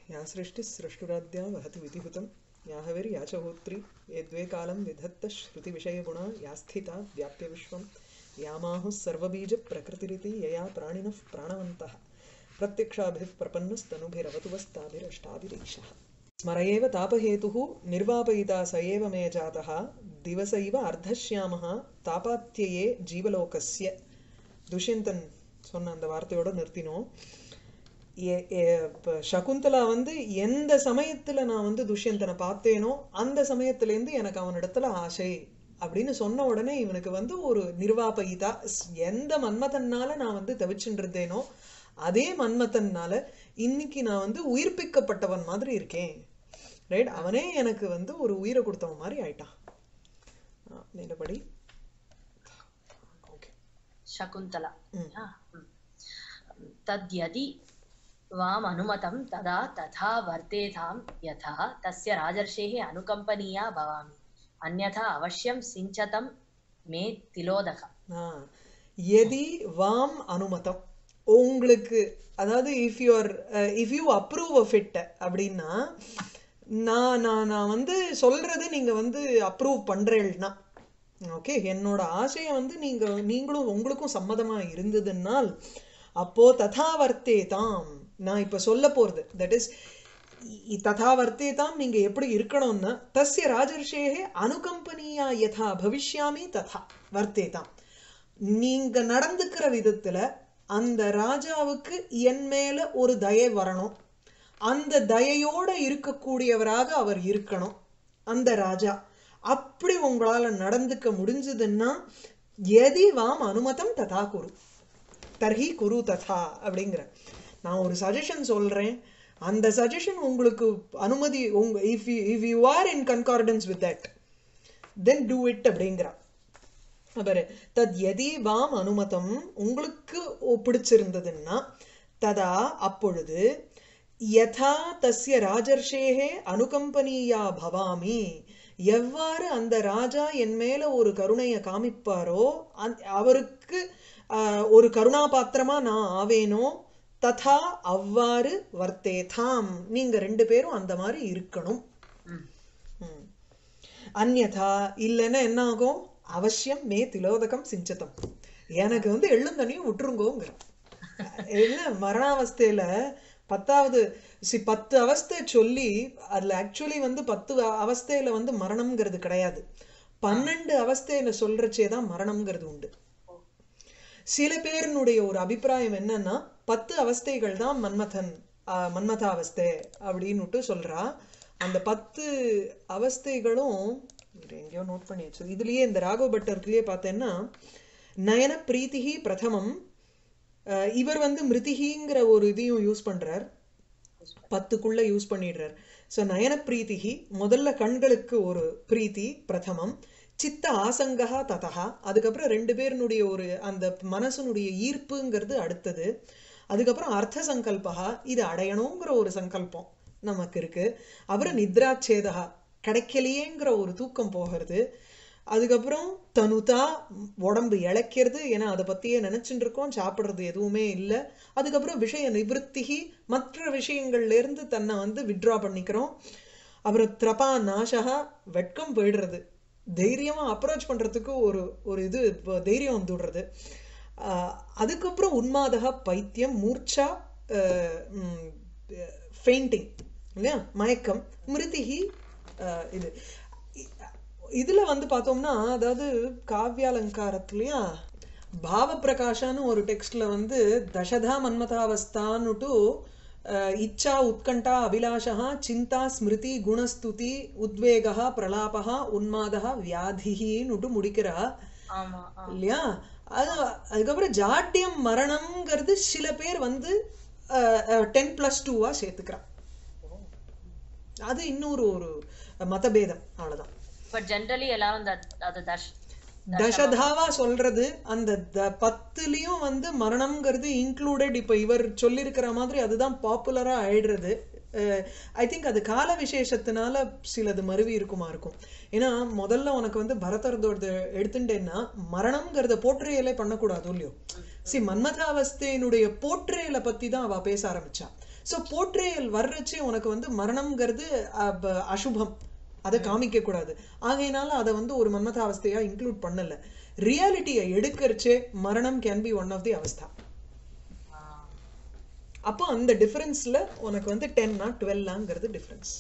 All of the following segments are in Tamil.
या सृष्टिस्सृष्टुराद्या वहति विधिहुतं या हविर्या च होत्री ये द्वे कालं विधत्त श्रुतिविषयगुणा या स्थिता व्याप्य विश्वं यामाहुः सर्वबीजप्रकृतिरिति यया प्राणिनः प्राणवन्तः प्रत्यक्षाभिः प्रपन्नस्तनुभिरवतु वस्ताभिरष्टाभिरीशः स्मर एव तापहेतुः निर्वापयिता स एव मे जातः दिवस इव अर्धश्यामः तापात्यये ஜீவலோகஸ்ய துஷ்யந்தன் சொன்ன அந்த வார்த்தையோட நிறுத்தினோம் எ- எ- இப்ப சகுந்தலா வந்து எந்த சமயத்துல நான் வந்து துஷ்யந்தனை பார்த்தேனோ அந்த சமயத்திலேருந்து எனக்கு அவனிடத்துல ஆசை அப்படின்னு சொன்ன உடனே இவனுக்கு வந்து ஒரு நிர்வாபயிதா ஸ்- எந்த மன்மதன்னால நான் வந்து தவிச்சுட்டு இருந்தேனோ அதே மன்மதன்னால இன்னைக்கு நான் வந்து உயிர்ப்பிக்கப்பட்டவன் மாதிரி இருக்கேன் ரைட் அவனே எனக்கு வந்து ஒரு உயிரை கொடுத்தவன் மாதிரி ஆயிட்டான் ஆ, மேலபடி ஓகே शकुन्तला ம். हा, म्. तद्यदि वाम् अनुमतं तदा तथा वर्तेतां यथा तस्य राजर्षेः अनुकम्पनीया भवामि अन्यथा अवश्यं सिञ्चतं मे तिलोदकम् ஆ, எதி வாம் அனுமதம் உங்களுக்கு அதாவது if you're if you approve of it அப்படின்னா நான் நான் நான் வந்து சொல்றது நீங்க வந்து அப்ரூவ் பண்றேன்னா ஓகே என்னோட ஆசையை வந்து நீங்க நீங்களும் உங்களுக்கும் சம்மதமா இருந்ததுன்னால் அப்போ ததாவர்த்தே தாம் நான் இப்ப சொல்ல போறது தட் இஸ் ததா வர்த்தேதாம் நீங்க எப்படி இருக்கணும்னா தஸ்ய ராஜர்ஷேகே அனுகம்பனியா யதா பவிஷ்யாமி ததா வர்த்தேதாம் நீங்க நடந்துக்கிற விதத்துல அந்த ராஜாவுக்கு என் மேல ஒரு தயை வரணும் அந்த தயையோட இருக்கக்கூடியவராக அவர் இருக்கணும் அந்த ராஜா அப்படி உங்களால நடந்துக்க முடிஞ்சதுன்னா எதி வாம் அனுமதம் ததா குரு தர்ஹி குரு ததா அப்படிங்கிற நான் ஒரு சஜஷன் சொல்றேன் அந்த சஜஷன் உங்களுக்கு அனுமதி உங்க if you if you are in concordance with that then do it அப்படிங்கிறா பாரு தத் எதி வாம் அனுமதம் உங்களுக்கு ஒ- பிடிச்சிருந்ததுன்னா ததா அப்பொழுது யதா தஸ்ய ராஜர்ஷேகே அனுகம்பனியா பவாமி எவ்வாறு அந்த ராஜா என் மேல ஒரு கருணையை காமிப்பாரோ அந்த- அவருக்கு ஆஹ், ஒரு கருணா பாத்திரமா நான் ஆவேனோ ததா அவ்வாறு வர்த்தேதாம் நீங்க ரெண்டு பேரும் அந்த மாதிரி இருக்கணும் ம். ம். அந்யதா இல்லைன்னா என்ன ஆகும் அவசியம் மே திலோதகம் சிஞ்சதம் எனக்கு வந்து எள்ளும் தண்ணியும் விட்டுருங்கோங்கிற என்ன மரணாவஸ்தையில பத்தாவது சி பத்து அவஸ்தை சொல்லி அதுல ஆக்சுவலி வந்து பத்து அ- அவஸ்தையில வந்து மரணம்ங்கிறது கிடையாது பன்னெண்டு அவஸ்தையில சொல்றச்சே தான் மரணம்ங்கிறது உண்டு சில பேரினுடைய ஒரு அபிப்பிராயம் என்னன்னா பத்து அவஸ்தைகள் தான் மன்மதன் ஆஹ், மன்மத அவஸ்தை அப்படின்னுட்டு சொல்றா அந்த பத்து அவஸ்தைகளும் இரு, எங்கேயோ நோட் பண்ணி வச்சது இதுலயே இந்த ராகவ பட்டர்லயே பார்த்தேன்னா நயன பிரீத்திகி பிரதமம் ஆஹ், இவர் வந்து மிருதிகிங்கிற ஒரு இதையும் யூஸ் பண்றார் பத்துக்குள்ள யூஸ் பண்ணிடுறார் ஸோ நயன பிரீத்திகி முதல்ல கண்களுக்கு ஒரு பிரீத்தி பிரதமம் சித்த ஆசங்கா ததா அதுக்கப்புறம் ரெண்டு பேருனுடைய ஒரு அந்த மனசனுடைய ஈர்ப்புங்கிறது அடுத்தது அதுக்கப்புறம் அர்த்த சங்கல்பகா இது அடையணுங்கிற ஒரு சங்கல்பம் நமக்கு இருக்கு அப்புறம் நித்ராச்சேதகா கிடைக்கலையேங்கிற ஒரு தூக்கம் போகிறது அதுக்கப்புறம் தனுதா உடம்பு இழைக்கிறது ஏன்னா அதை பத்தியே நினைச்சுட்டு இருக்கோம் சாப்பிடுறது எதுவுமே இல்லை அதுக்கப்புறம் விஷய நிவர்த்திகி மற்ற விஷயங்கள்ல இருந்து தன்னை வந்து வித்ட்ரா பண்ணிக்கிறோம் அப்புறம் திரபா நாசகா வெட்கம் போயிடுறது தைரியமா அப்ரோச் பண்றதுக்கு ஒரு ஒரு இது இப்போ தைரியம் வந்துடுறது ஆஹ் அதுக்கப்புறம் உன்மாதகா பைத்தியம் மூர்ச்சா ஃபெயிண்டிங் இல்லையா மயக்கம் மிருதிகி ஆஹ் இது இ- இதுல வந்து பார்த்தோம்னா அதாவது காவியாலங்காரத்துலயா பாவப்பிரகாஷான்னு ஒரு டெக்ஸ்ட்ல வந்து தசதா மன்மதாவஸ்தான்னுட்டு அஹ், இச்சா உத்கண்டா அபிலாஷா சிந்தா ஸ்மிருதி குணஸ்துதி உத்வேகா பிரலாபா உன்மாதா வியாதிகின்னுட்டு முடிக்கிறா ஆமா ஆ. இல்லையா அது அதுக்கப்புறம் ஜாட்டியம் மரணம்ங்கிறது சில பேர் வந்து டென் பிளஸ் டூவா சேர்த்துக்கிறான் அது இன்னொரு ஒரு மதபேதம் அவ்வளவுதான் பட் ஜென்ரலி எல்லாரும் இந்த அது தஷ் தசதாவா சொல்றது அந்த த- பத்துலயும் வந்து மரணம்ங்கிறது இன்க்ளூடட் இப்ப இவர் சொல்லியிருக்கிற மாதிரி அதுதான் பாப்புலரா ஆயிடுறது ஐ திங்க் அது கால விசேஷத்தினால சிலது மருவி இருக்குமா இருக்கும் ஏன்னா முதல்ல உனக்கு வந்து பரதர்தோட எடுத்துட்டேன்னா மரணம்ங்கிறத போற்றுயலே பண்ணக்கூடாது இல்லையோ சி மன்மதாவஸ்தையினுடைய போற்றுயலை பத்தி தான் அவ பேச ஆரம்பிச்சா ஸோ போர்ட்ரேயல் வர்றச்சு உனக்கு வந்து மரணம்ங்கிறது அஹ், ப- அசுபம் அதை காமிக்க கூடாது ஆகையினால அதை வந்து ஒரு மன்மதாவஸ்தையா இன்க்ளூட் பண்ணல ரியாலிட்டியை எடுக்கறச்சே மரணம் can be one of the அவஸ்தா அப்போ அந்த டிஃபரன்ஸ்ல உனக்கு வந்து டென்னா டுவெல்லாங்கிறது டிஃபரன்ஸ்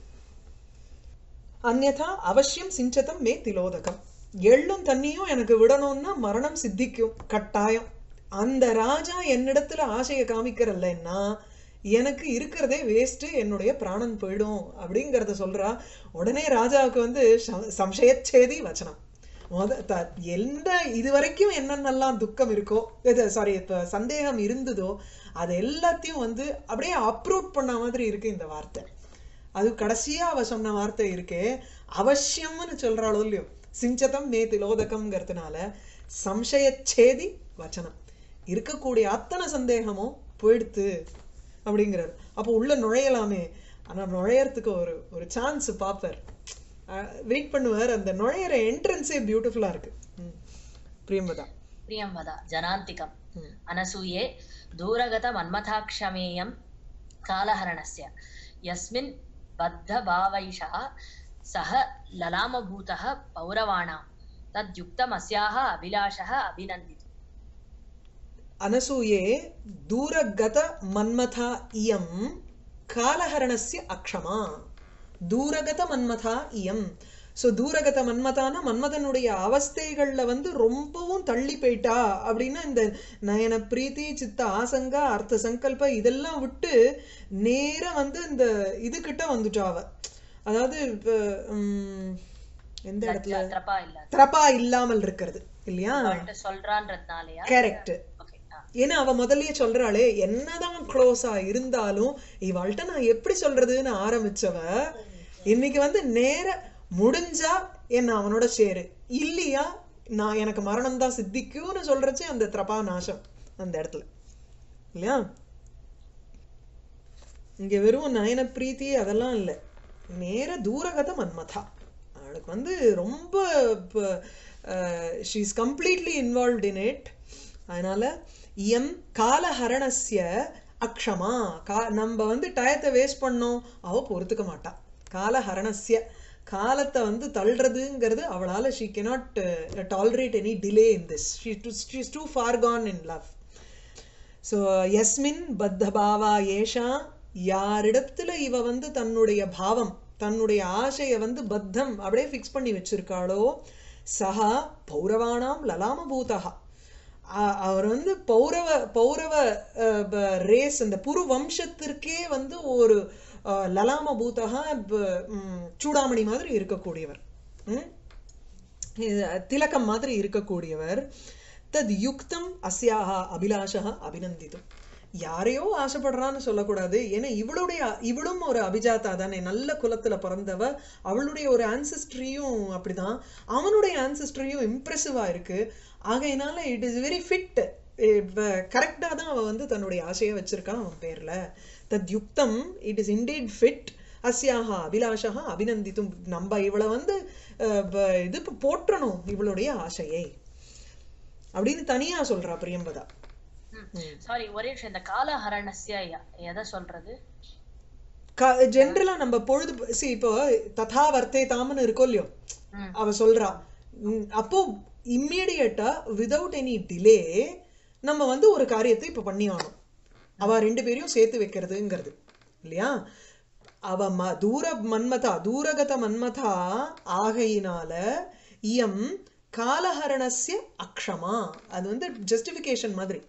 அந்யதா அவசியம் சிஞ்சதம் மே திலோதகம் எள்ளும் தண்ணியும் எனக்கு விடணும்னா மரணம் சித்திக்கும் கட்டாயம் அந்த ராஜா என்னிடத்துல ஆசையை காமிக்கிறல்லன்னா எனக்கு இருக்கிறதே வேஸ்ட் என்னுடைய பிராணன் போயிடும் அப்படிங்கறத சொல்றா உடனே ராஜாவுக்கு வந்து சம்- சம்சயச்சேதி வச்சனம் முத த- எந்த இது வரைக்கும் என்னென்னலாம் துக்கம் இருக்கோ இது சாரி இப்ப சந்தேகம் இருந்ததோ அது எல்லாத்தையும் வந்து அப்படியே அப்ரூவ் பண்ண மாதிரி இருக்கு இந்த வார்த்தை அது கடைசியா அவ சொன்ன வார்த்தை இருக்கே அவசியம்னு சொல்றாளோ இல்லையோ சிஞ்சதம் மே திலோதகம்ங்கிறதுனால சம்சயச்சேதி வச்சனம் இருக்கக்கூடிய அத்தனை சந்தேகமும் போயிடுத்து அப்படிங்கிறார் அப்போ உள்ள நுழையலாமே ஆனா நுழையறதுக்கு ஒரு ஒரு சான்ஸ் பார்ப்பார் வெயிட் பண்ணுவார் அந்த நுழையிற என்ட்ரன்ஸே பியூட்டிஃபுல்லா இருக்கு ம். பிரியம்பதா प्रियं वद जनान्तिकम् ம். अनसूये दूरगतमन्मथाक्षमेयं कालहरणस्य यस्मिन् बद्धभावैषः सः ललामभूतः पौरवाणां तद्युक्तमस्याः अभिलाषः अभिनन्दितु अनसूये दूरगत मन्मथा इयं காலஹரணஸ்ய அக்ஷமா தூரகத மன்மதா இயம் ஸோ தூரகத மன்மதான மன்மதனுடைய அவஸ்தைகள்ல வந்து ரொம்பவும் தள்ளி போயிட்டா அப்படின்னா இந்த நயன பிரீத்தி சித்த ஆசங்கா அர்த்த சங்கல்ப இதெல்லாம் விட்டு நேரா வந்து இந்த இதுகிட்ட வந்துட்டா அவ அதாவது இப்ப, உம், எந்த இடத்துல त्रपा इल्ल திரப்பா இல்லாமல் இருக்கிறது இல்லையா அவள்கிட்ட சொல்றான்றதுனாலயா கரெக்ட் ஓகே ஏன்னா அவ முதல்லயே சொல்றாளே என்னதான் க்ளோஸா இருந்தாலும் இவள்கிட்ட நான் எப்படி சொல்றதுன்னு ஆரம்பிச்சவ இன்னைக்கு வந்து நேர முடிஞ்சா என்ன அவனோட சேரு இல்லையா நான் எனக்கு மரணம் தான் சித்திக்கும்னு சொல்றச்சே அந்த திரபா நாசம் அந்த இடத்துல இல்லையா இங்க வெறும் நயன பிரீத்தி அதெல்லாம் இல்ல நேர தூரகத மன்மதா அவளுக்கு வந்து ரொம்ப she is completely involved in it அதனால இயம் காலஹரணஸ்ய அக்ஷமா கா நம்ம வந்து டயத்தை வேஸ்ட் பண்ணோம் அவ பொறுத்துக்க மாட்டா காலஹரணஸ்ய காலத்தை வந்து தள்ளுறதுங்கிறது அவளால she cannot tolerate any delay in this she she is too far gone in love so யஸ்மின் பத்த பாவா ஏஷா யாரிடத்துல இவ வந்து தன்னுடைய பாவம் தன்னுடைய ஆசையை வந்து பத்தம் அப்படியே ஃபிக்ஸ் பண்ணி வச்சிருக்காளோ சஹா பௌரவானாம் லலாமபூதா அ- அவர் வந்து பௌரவ பௌரவ ரேஸ் அந்த புரு வம்சத்திற்கே வந்து ஒரு அஹ், லலாமபூதகா ப- ம், சூடாமணி மாதிரி இருக்கக்கூடியவர் ம்? இது திலகம் மாதிரி இருக்கக்கூடியவர் தத் யுக்தம் அஸ்யாக அபிலாஷா அபிநந்திதும் யாரையோ ஆசைப்படுறான்னு சொல்லக்கூடாது ஏன்னா இவளுடைய இவளும் ஒரு அபிஜாத்தா தானே நல்ல குலத்துல பிறந்தவ அவளுடைய ஒரு ஆன்சிஸ்ட்ரியும் அப்படிதான் அவனுடைய ஆன்சிஸ்ட்ரியும் இம்ப்ரெசிவா இருக்கு ஆகையினால இட் இஸ் வெரி ஃபிட் கரெக்டாக தான் அவ வந்து தன்னுடைய ஆசையை வச்சிருக்கான் அவன் பேர்ல தத் யுக்தம் இட் இஸ் இன்டீட் ஃபிட் அஸ்யாக அபிலாஷா அபிநந்தித்தும் நம்ம இவளை வந்து அஹ், ப- இது போற்றணும் இவளுடைய ஆசையை அப்படின்னு தனியா சொல்றா பிரியம்பதா சாரி ஒரே விஷயம் இந்த காலஹரணஸ்ய ய- எதை சொல்றது ஜென்ரலா நம்ம பொழுது சி இப்போ ததா வர்த்தே தாமன்னு இருக்கோ இல்லையோ ம். அவ சொல்றா ம், அப்போ இம்மிடியட்டா விதவுட் எனி டிலே நம்ம வந்து ஒரு காரியத்தை இப்ப பண்ணி ஆகணும் அவ ரெண்டு பேரையும் சேர்த்து வைக்கிறதுங்கிறது இல்லையா அவ ம தூர மன்மதா தூரகத மன்மதா ஆகையினால இயம் காலஹரணஸ்ய அக்ஷமா அது வந்து ஜஸ்டிஃபிகேஷன் மாதிரி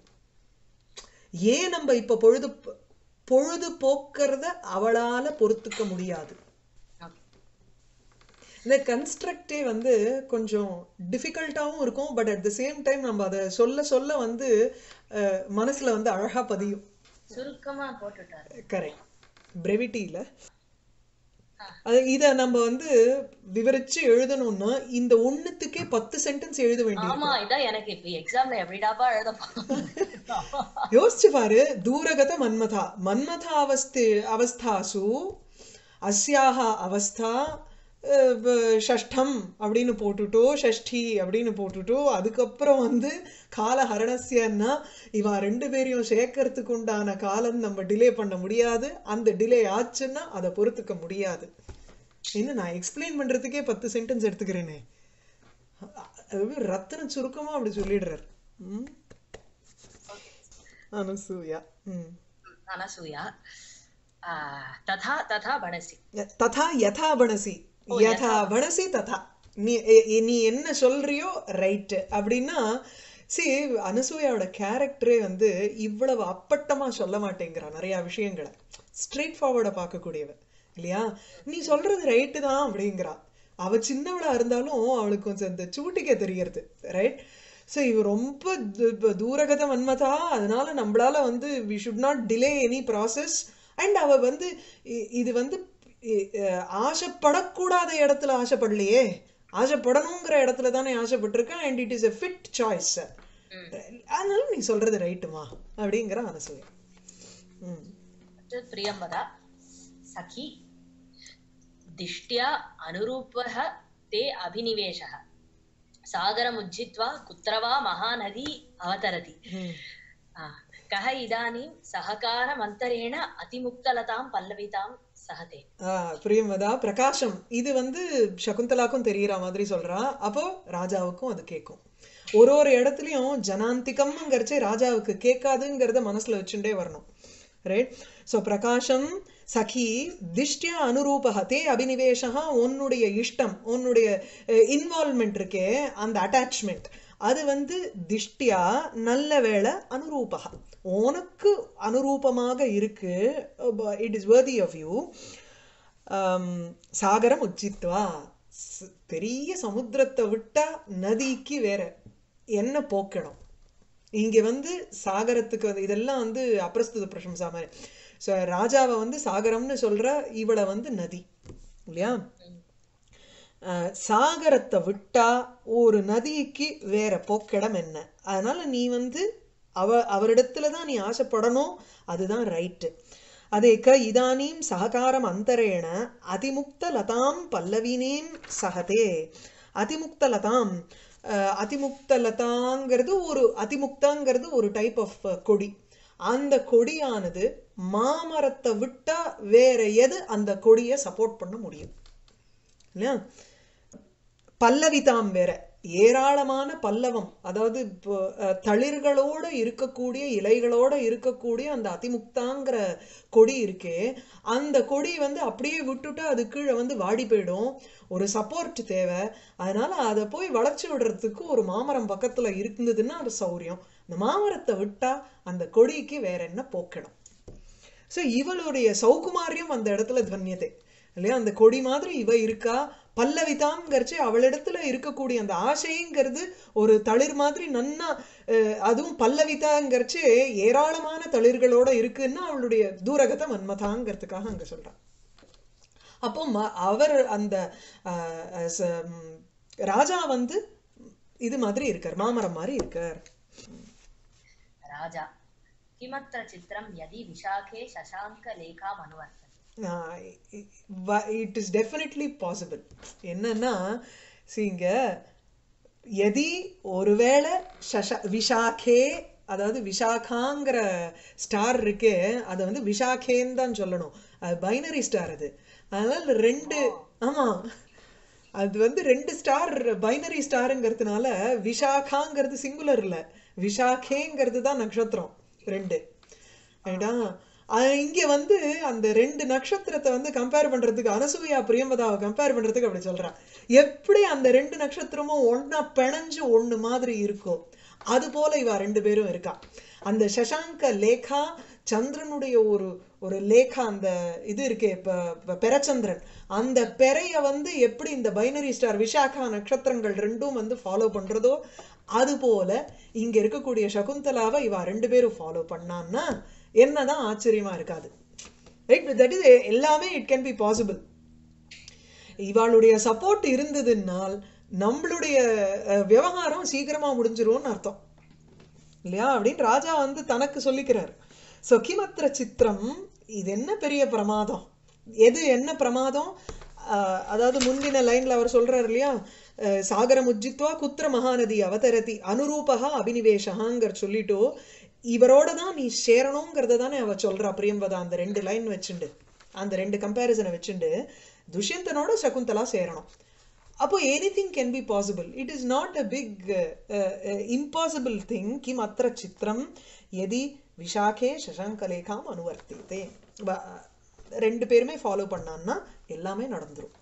ஏன் நம்ம இப்ப பொழுது பொழுது போக்குறத அவளால பொறுத்துக்க முடியாது Okay. இந்த கன்ஸ்ட்ரக்டே வந்து கொஞ்சம் டிஃபிகல்ட்டாவும் இருக்கும் but at the same time நம்ம அதை சொல்ல சொல்ல வந்து அஹ், மனசுல வந்து அழகா பதியும் சுருக்கமா போட்டுட்டாரு கரெக்ட் பிரெவிட்டியில அது இத நம்ம வந்து விவரிச்சு எழுதணும்னா இந்த ஒண்ணுத்துக்கே பத்து சென்டென்ஸ் எழுத வேண்டியது ஆமா இதான் எனக்கு இப்ப எக்ஸாம்ல எப்படிடாப்பா எழுத போறோம் யோசிச்சு பாரு தூரகத மன்மதா மன்மதா அவஸ்தே அவஸ்தாசு அஸ்யாக அவஸ்தா அஹ், ப- ஷஷ்டம் அப்படின்னு போட்டுட்டோ ஷஷ்டி அப்படின்னு போட்டுட்டோ அதுக்கப்புறம் வந்து காலஹரணஸ்யன்னா இவன் ரெண்டு பேரையும் சேர்க்கறதுக்கு உண்டான காலம் நம்ம டிலே பண்ண முடியாது அந்த டிலே ஆச்சுன்னா அதை பொறுத்துக்க முடியாது இன்னும் நான் எக்ஸ்பிளைன் பண்றதுக்கே பத்து சென்டென்ஸ் எடுத்துக்கிறேனே அது ரத்தன சுருக்கமா அப்படி சொல்லிடுறாரு ம் அனசூயா ம் अनसूया आ, तथा तथा भणसि ததா யதா பணசி யதா பணசி ததா நீ எ- எ- நீ என்ன சொல்றியோ ரைட்டு அப்படின்னா சி அனசூயாவோட கேரக்டரே வந்து இவ்வளவு அப்பட்டமா சொல்ல மாட்டேங்கிறா நிறைய விஷயங்களை ஸ்ட்ரெயிட் ஃபார்வர்டா பார்க்கக்கூடியவ இல்லையா நீ சொல்றது ரைட்டு தான் அப்படிங்கிறா அவ சின்னவளா இருந்தாலும் அவளுக்கு கொஞ்சம் இந்த சூட்டிக்க தெரியறது ரைட் ஸோ இவ ரொம்ப து- ப- தூரகத வன்மதா அதனால நம்மளால வந்து we should not delay any process and அவ வந்து இ- இது வந்து இ- அஹ் ஆசைப்படக்கூடாத இடத்துல ஆசைப்படலையே ஆசைப்படணுங்கிற இடத்துல தானே ஆசைப்பட்டிருக்கா and it is a fit choice அதனால நீ சொல்றது ரைட்டுமா அப்படிங்கிற அனசூயா ம் तत् प्रियं वद सखी दिष्ट्या अनुरूपः ते अभिनिवेशः सागरमुज्झित्वा कुत्र वा महानदी अवतरति ம் आ, कः इदानीं सहकारमन्तरेण अतिमुक्तलतां पल्लवितां सहते ஆ, பிரியமதா பிரகாசம் இது வந்து சகுந்தலாக்கும் தெரியற மாதிரி சொல்றா அப்போ ராஜாவுக்கும் அது கேட்கும் ஒரு ஒரு இடத்துலயும் ஜனாந்திகம்ங்கிறச்சே ராஜாவுக்கு கேட்காதுங்கிறத மனசுல வச்சுட்டே வரணும் ரைட் ஸோ பிரகாஷம் சகி திஷ்டியா அனுரூபக தே அபினிவேஷா உன்னுடைய இஷ்டம் உன்னுடைய இன்வால்மெண்ட் இருக்கே அந்த அட்டாச்மெண்ட் அது வந்து திஷ்டியா நல்ல வேளை அனுரூபக உனக்கு அனுரூபமாக இருக்கு it is worthy of you சாகரம் உச்சித்வா ஸ்- பெரிய சமுத்திரத்தை விட்டா நதிக்கு வேற என்ன போக்கணும் இங்க வந்து சாகரத்துக்கு வந்து இதெல்லாம் வந்து அப்பிரஸ்துத பிரசம்சா மாதிரி ஸோ ராஜாவை வந்து சாகரம்னு சொல்ற இவளை வந்து நதி இல்லையா அஹ், சாகரத்தை விட்டா ஒரு நதிக்கு வேற போக்கிடம் என்ன அதனால நீ வந்து அவ அவரிடத்துல தான் நீ ஆசைப்படணும் அதுதான் ரைட்டு அதே க இதானீம் சககாரம் அந்தரேண அதிமுக்த லதாம் பல்லவினீம் சகதே அதிமுக்த லதாம் அஹ், அதிமுக்த லதாங்கிறது ஒரு அதிமுக்தாங்கிறது ஒரு டைப் ஆஃப் கொடி அந்த கொடியானது மாமரத்தை விட்டா வேற எது அந்த கொடியை சப்போர்ட் பண்ண முடியும் இல்லையா பல்லவிதாம் வேற ஏராளமான பல்லவம் அதாவது இப்போ அஹ், தளிர்களோட இருக்கக்கூடிய இலைகளோட இருக்கக்கூடிய அந்த அதிமுக்தாங்கிற கொடி இருக்கே அந்த கொடி வந்து அப்படியே விட்டுட்டு அது கீழே வந்து வாடி போயிடும் ஒரு சப்போர்ட் தேவை அதனால அதை போய் வளைச்சு விடுறதுக்கு ஒரு மாமரம் பக்கத்துல இருந்ததுன்னா அது சௌரியம் அந்த மாமரத்தை விட்டா அந்த கொடிக்கு வேற என்ன போக்கணும் ஸோ இவளுடைய சௌகுமாரியம் அந்த இடத்துல துவன்யத்தை இல்லையா அந்த கொடி மாதிரி இவ இருக்கா பல்லவிதாம்ங்கிறச்சு அவளிடத்துல இருக்கக்கூடிய அந்த ஆசைங்கிறது ஒரு தளிர் மாதிரி நன்னா அஹ், அதுவும் பல்லவிதாங்கிறச்சு ஏராளமான தளிர்களோட இருக்குன்னா அவளுடைய தூரகத்தை மன்மதாங்கிறதுக்காக அங்க சொல்றான் அப்போ ம- அவர் அந்த அஹ், அஹ், ச- ம், ராஜா வந்து இது மாதிரி இருக்கார் மாமரம் மாதிரி இருக்கார் राजा किमत्र चित्रं यदि विशाखे शशाङ्कलेखाम् अनुवर्तते இட் இஸ் டெஃபினெட்லி பாசிபிள் என்னன்னா see இங்க எதி ஒருவேளை சஷ விஷாகே அதாவது விஷாகாங்கிற ஸ்டார் இருக்கே அதை வந்து விஷாகேன்னு தான் சொல்லணும் அது பைனரி ஸ்டார் அது அதனால ரெண்டு ஆமா அது வந்து ரெண்டு ஸ்டார் பைனரி ஸ்டாருங்கிறதுனால விஷாகாங்கிறது சிங்குலர் இல்ல விஷாகேங்கிறது தான் நட்சத்திரம் ரெண்டு ரைட்டா அது இங்க வந்து அந்த ரெண்டு நட்சத்திரத்தை வந்து கம்பேர் பண்றதுக்கு அனசூயா பிரியமதாவை கம்பேர் பண்றதுக்கு அப்படி சொல்றான் எப்படி அந்த ரெண்டு நட்சத்திரமும் ஒண்ணா பிணைஞ்சு ஒண்ணு மாதிரி இருக்கோ அது போல இவ ரெண்டு பேரும் இருக்கா அந்த சசாங்க லேகா சந்திரனுடைய ஒரு ஒரு லேகா அந்த இது இருக்கே இப்ப இப்ப பெரச்சந்திரன் அந்த பெறைய வந்து எப்படி இந்த பைனரி ஸ்டார் விஷாகா நட்சத்திரங்கள் ரெண்டும் வந்து ஃபாலோ பண்றதோ அது போல இங்க இருக்கக்கூடிய சகுந்தலாவை இவ ரெண்டு பேரும் ஃபாலோ பண்ணான்னா என்னதான் ஆச்சரியமா இருக்காது ரைட் தட் இஸ் எல்லாமே இட் கேன் பி பாசிபிள் இவாளுடைய சப்போர்ட் இருந்ததுனால் நம்மளுடைய அஹ், விவகாரம் சீக்கிரமா முடிஞ்சிரும்னு அர்த்தம் இல்லையா அப்படின்னு ராஜா வந்து தனக்கு சொல்லிக்கிறார் ஸோ கிமத்திர சித்திரம் இது என்ன பெரிய பிரமாதம் எது என்ன பிரமாதம் ஆஹ் அதாவது முந்தின லைன்ல அவர் சொல்றாரு இல்லையா அஹ் சாகரம் உஜ்ஜித்வா குத்திர மகாநதி அவதரதி அனுரூபகா அபினிவேஷகாங்கிற சொல்லிட்டு இவரோட தான் நீ சேரணுங்கிறத தானே அவ சொல்றா பிரியம்பதா அந்த ரெண்டு லைன் வச்சுண்டு அந்த ரெண்டு கம்பேரிசனை வச்சுண்டு துஷ்யந்தனோட சகுந்தலா சேரணும் அப்போ anything can be possible it is not a big impossible thing கிம் அத்திர சித்திரம் எதி விஷாகே சசங்கலேகாம் அனுவர்த்தித்தே வ- ரெண்டு பேருமே ஃபாலோ பண்ணான்னா எல்லாமே நடந்துரும்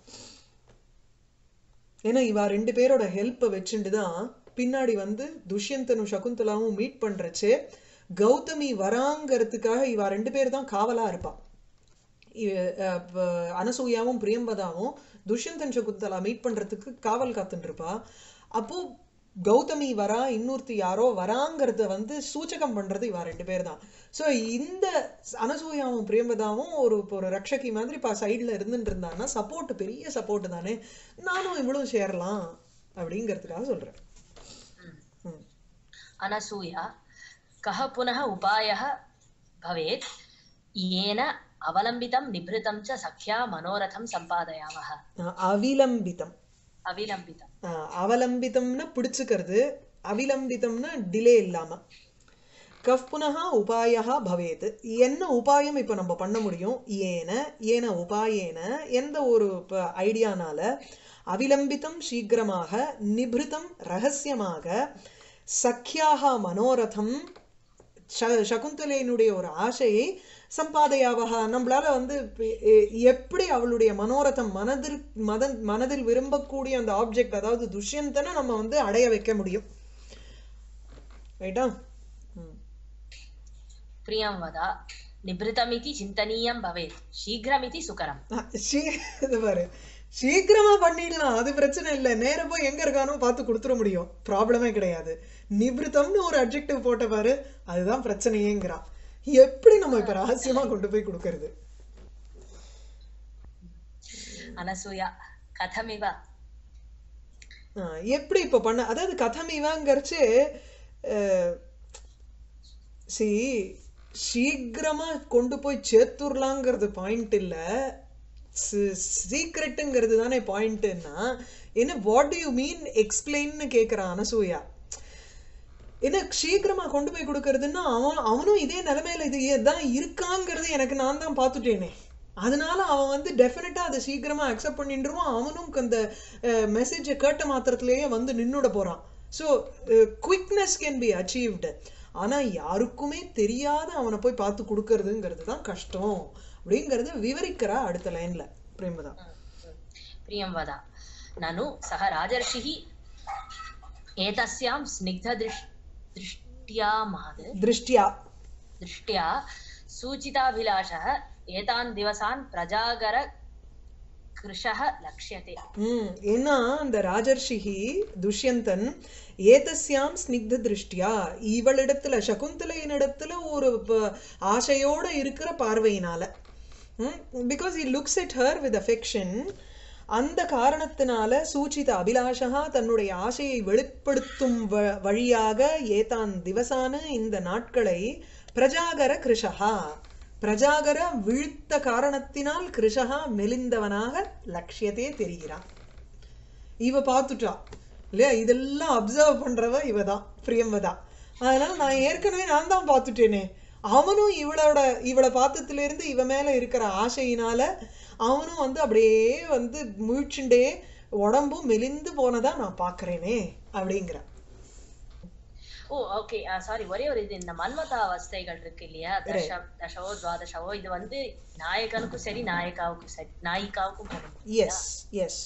ஏன்னா இவா ரெண்டு பேரோட ஹெல்ப்பை வச்சுட்டு தான் பின்னாடி வந்து துஷ்யந்தனும் சகுந்தலாவும் மீட் பண்றச்சே கௌதமி வராங்கிறதுக்காக இவா ரெண்டு பேர் தான் காவலா இருப்பா இ- அஹ் ப- அனசூயாவும் பிரியம்பதாவும் துஷ்யந்தன் சகுந்தலா மீட் பண்றதுக்கு காவல் காத்துட்டு இருப்பா அப்போ கௌதமி வரா இன்னொருத்தி யாரோ வராங்கிறத வந்து சூச்சகம் பண்றது இவா ரெண்டு பேர் தான் ஸோ இந்த அனசூயாவும் பிரியம்பதாவும் ஒரு ஒரு ரக்ஷகி மாதிரி பா சைடில் இருந்துட்டு இருந்தான்னா சப்போர்ட் பெரிய சப்போர்ட் தானே நானும் இவளும் சேரலாம் அப்படிங்கிறதுக்காக சொல்றேன் ம். अनसूया कः पुनः उपायः भवेत् येन अवलम्बितं निभृतं च सख्या मनोरथं सम्पादयामः அஹ் அவிலம்பிதம் अविलम्बितं அஹ் அவலம்பிதம்னா பிடிச்சுக்கிறது அவிலம்பிதம்னா டிலே இல்லாம கஃப் புனகா உபாயா பவேத் என்ன உபாயம் இப்போ நம்ம பண்ண முடியும் ஏன ஏன உபாயேன எந்த ஒரு ஐடியானால அவிலம்பிதம் சீக்கிரமாக நிபிருதம் ரகசியமாக சக்கியாக மனோரதம் ச- சகுந்தலையினுடைய ஒரு ஆசையை சம்பாதையாவக நம்மளால வந்து இப்ப- எ- எப்படி அவளுடைய மனோரதம் மனதில் மதன் மனதில் விரும்பக்கூடிய அந்த ஆப்ஜெக்ட் அதாவது துஷ்யந்தனை நம்ம வந்து அடைய வைக்க முடியும் ரைட்டா ம். प्रियं वद निभृतमिति चिन्तनीयं भवेत् शीघ्रमिति सुकरम् அஹ், சீ- இது பாரு சீக்கிரமா பண்ணிடலாம் அது பிரச்சனை இல்லை நேரா போய் எங்க இருக்கானோ பார்த்து கொடுத்துட முடியும் ப்ராப்ளமே கிடையாது நிபிருத்தம்னு ஒரு அப்ஜெக்டிவ் போட்ட பாரு அதுதான் பிரச்சனையேங்கிறான் எப்படி நம்ம இப்ப ரகசியமா கொண்டு போய் கொடுக்கறது अनसूया कथमिव ஆ, எப்படி இப்ப பண்ண அதாவது கதம் இவங்கிறச்சு சி சீக்கிரமா கொண்டு போய் சேர்த்துடலாங்கிறது பாயிண்ட் இல்ல சீக்ரெட்டுங்கிறது தானே பாயிண்ட்னா என்ன வாட் டு யூ மீன் எக்ஸ்பிளைன்னு கேக்குறான் அனசூயா என்ன சீக்கிரமா கொண்டு போய் கொடுக்கறதுன்னா அவன் அவனும் இதே நிலைமையில இது தான் இருக்காங்கிறது எனக்கு நான் தான் பார்த்துட்டேனே அதனால அவன் வந்து டெஃபினட்டா அதை சீக்கிரமா அக்செப்ட் பண்ணிட்டுருவான் அவனும் அந்த மெசேஜை கேட்ட மாத்திரத்திலேயே வந்து நின்னுட போறான் so quickness can be achieved ஆனா யாருக்குமே தெரியாத அவனை போய் பார்த்து கொடுக்கறதுங்கிறது தான் கஷ்டம் அப்படிங்கறத விவரிக்கிறா அடுத்த லைன்ல பிரேமதா प्रियं वद ननु सः राजर्षिः एतस्यां स्निग्धदृष् दृष्ट्या महद् திருஷ்டியா दृष्ट्या सूचिताभिलाषः एतान् दिवसान् प्रजागर कृशः लक्ष्यते ம் ஏன்னா அந்த ராஜர்ஷிஹி துஷ்யந்தன் ஏதஸ்யாம் ஸ்னிக்த திருஷ்டியா இவளிடத்துல சகுந்தலையினிடத்துல ஒரு ப- ஆசையோட இருக்கிற பார்வையினால because he looks at her with affection அந்த காரணத்தினால சூச்சித அபிலாஷகா தன்னுடைய ஆசையை வெளிப்படுத்தும் வ- வழியாக ஏதான் திவசான இந்த நாட்களை பிரஜாகர கிருஷகா பிரஜாகர விழுத்த காரணத்தினால் கிருஷகா மெலிந்தவனாக லட்சியத்தே தெரிகிறான் இவ பார்த்துட்டா இல்லையா இதெல்லாம் அப்சர்வ் பண்றவ இவ தான் பிரியம்பதா அதனால நான் ஏற்கனவே நான் தான் பார்த்துட்டேனே அவனும் இவளோட இவளை பார்த்ததுல இருந்து இவ மேல இருக்கிற ஆசையினால அவனும் வந்து அப்படியே வந்து முழிச்சுண்டே உடம்பும் மெலிந்து போனதா நான் பார்க்கறேனே அப்படிங்கிறான் ஓ ஓகே சாரி ஒரே ஒரு இது இந்த மன்மத அவஸ்தைகள் இருக்கு இல்லையா தச தசவோ துவாதசவோ இது வந்து நாயகனுக்கும் சரி நாயகாவுக்கும் சரி நாயிகாவுக்கும் பொருந்தும் எஸ் எஸ்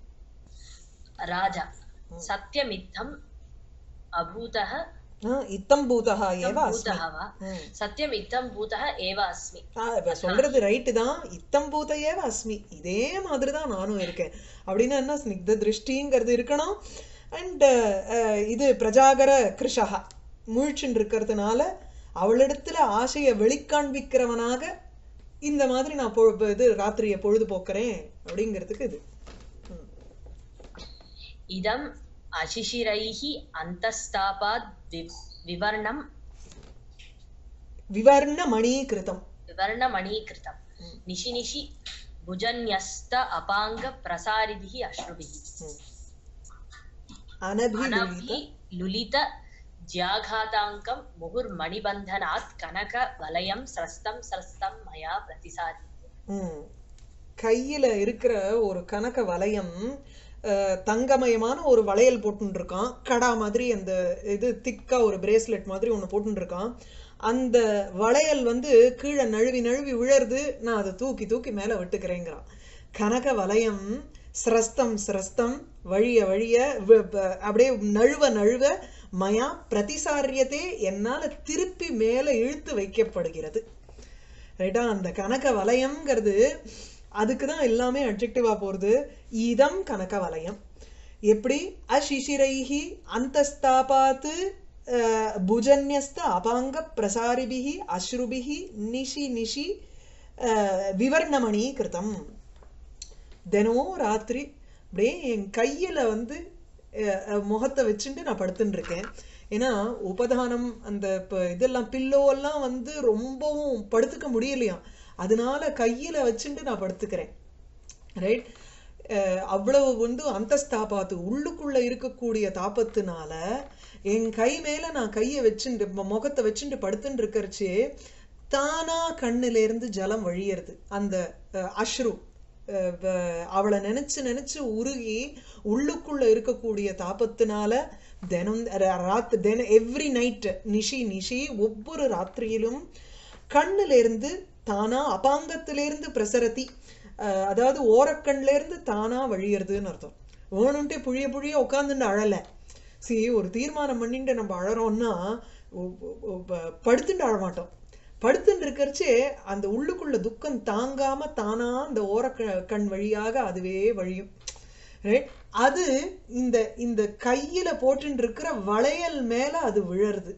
ராஜா சத்தியமித்தம் அபூதः இத்தம் பூதா ஏவ அஸ்மி பூதः வா ம். சத்தியம் இத்தம் பூதः ஏவ அஸ்மி ஆ, இப்ப சொல்றது ரைட்டு தான் இத்தம் பூத்தையேவ அஸ்மி இதே மாதிரி தான் நானும் இருக்கேன் அப்படின்னா என்ன ஸ்னிக்த திருஷ்டிங்கிறது இருக்கணும் அண்ட் இது பிரஜாகர கிருஷகா முழிச்சுட்டு இருக்கிறதுனால அவளிடத்துல ஆசையை வெளிக்காண்பிக்கிறவனாக இந்த மாதிரி நான் பொ இப்ப இது ராத்திரியை பொழுது போக்குறேன் அப்படிங்கிறதுக்கு இது ம். இதம் அசிஷிரைः அந்தஸ்தாபாத் வி- விவர்ணம் விவர்ண மணி கிருதம் விவர்ணமணீகிருதம் நிஷி நிஷி भुजन्यस्त अपाङ्ग प्रसारिभिः अश्रुभिः அனபிலுலித अनभि लुलित ज्याघाताङ्कं मुहुर्मणिबन्धनात् कनकवलयं स्रस्तं स्रस्तं मया प्रतिसारि ம். கையில இருக்கிற ஒரு கனக வளையம் அஹ், தங்கமயமான ஒரு வளையல் போட்டுன்னு இருக்கான் கடா மாதிரி அந்த இது திக்கா ஒரு பிரேஸ்லெட் மாதிரி ஒன்று போட்டுன்னு இருக்கான் அந்த வளையல் வந்து கீழே நழுவி நழுவி விழருது நான் அதை தூக்கி தூக்கி மேலே விட்டுக்கிறேங்கிறான் கனக வளையம் சிரஸ்தம் சிரஸ்தம் வழிய வழிய வ- வ- அப்படியே நழுவ நழுவ மயா பிரதிசாரியத்தே என்னால திருப்பி மேலே இழுத்து வைக்கப்படுகிறது ரைட்டா அந்த கனக வலயம்ங்கிறது அதுக்கு தான் எல்லாமே அட்ஜெக்டிவா போறது இதம் கனக வலயம் எப்படி அசிசிரைஹி அந்தஸ்தாபாத்து அஹ், புஜன்யஸ்த அபாங்க பிரசாரிபிகி அஸ்ருபிகி நிஷி நிஷி அஹ், விவர்ணமணி கிருதம் தினமும் ராத்திரி அப்படியே என் கையில வந்து அஹ், அஹ், முகத்தை வச்சுட்டு நான் படுத்துட்டு இருக்கேன் ஏன்னா உபதானம் அந்த இப்போ இதெல்லாம் பில்லோ எல்லாம் வந்து ரொம்பவும் படுத்துக்க முடியலையாம் அதனால கையில வச்சுட்டு நான் படுத்துக்கிறேன் ரைட் அவ்வளவு வந்து அந்தஸ்தாபாத்து உள்ளுக்குள்ள இருக்கக்கூடிய தாபத்தினால என் கை மேல நான் கையை வச்சுட்டு மு- முகத்தை வச்சுட்டு படுத்துட்டு இருக்கறச்சே தானா கண்ணுல இருந்து ஜலம் வழியறது அந்த அஹ், அஸ்ரு அஹ், வ- அவளை நினைச்சு நினைச்சு உருகி உள்ளுக்குள்ள இருக்கக்கூடிய தாபத்தினால தினம் ர- ராத் தின எவ்ரி நைட் நிஷி நிஷி ஒவ்வொரு ராத்திரியிலும் கண்ணுல இருந்து தானா அபாங்கத்திலிருந்து பிரசரதி அஹ், அதாவது ஓரக்கண்ல இருந்து தானா வழியறதுன்னு அர்த்தம் வேணும்ட்டே புழிய புழிய உட்காந்துட்டு அழல சரி ஒரு தீர்மானம் பண்ணிட்டு நம்ம அழறோம்னா ஒ- ஒ- ப- படுத்துட்டு அழ மாட்டோம் படுத்துட்டு இருக்கறச்சே அந்த உள்ளுக்குள்ள துக்கம் தாங்காம தானா அந்த ஓரக்க கண் வழியாக அதுவே வழியும் ரைட் அது இந்த இந்த கையில போட்டுட்டு இருக்கிற வளையல் மேல அது விழருது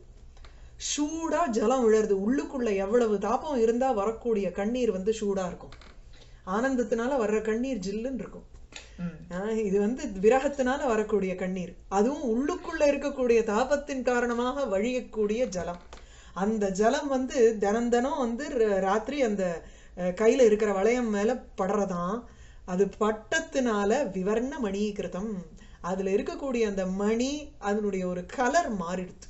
சூடா ஜலம் விழருது உள்ளுக்குள்ள எவ்வளவு தாபம் இருந்தா வரக்கூடிய கண்ணீர் வந்து சூடா இருக்கும் ஆனந்தத்தினால வர்ற கண்ணீர் ஜில்லுன்னு இருக்கும் ஆஹ் இது வந்து விரகத்தினால வரக்கூடிய கண்ணீர் அதுவும் உள்ளுக்குள்ள இருக்கக்கூடிய தாபத்தின் காரணமாக வழியக்கூடிய ஜலம் அந்த ஜலம் வந்து தினம் தினம் வந்து ர- ராத்திரி அந்த அஹ், கையில இருக்கிற வளையம் மேல படுறதாம் அது பட்டத்தினால விவர்ண மணீகிருதம் அதுல இருக்கக்கூடிய அந்த மணி அதனுடைய ஒரு கலர் மாறிடுது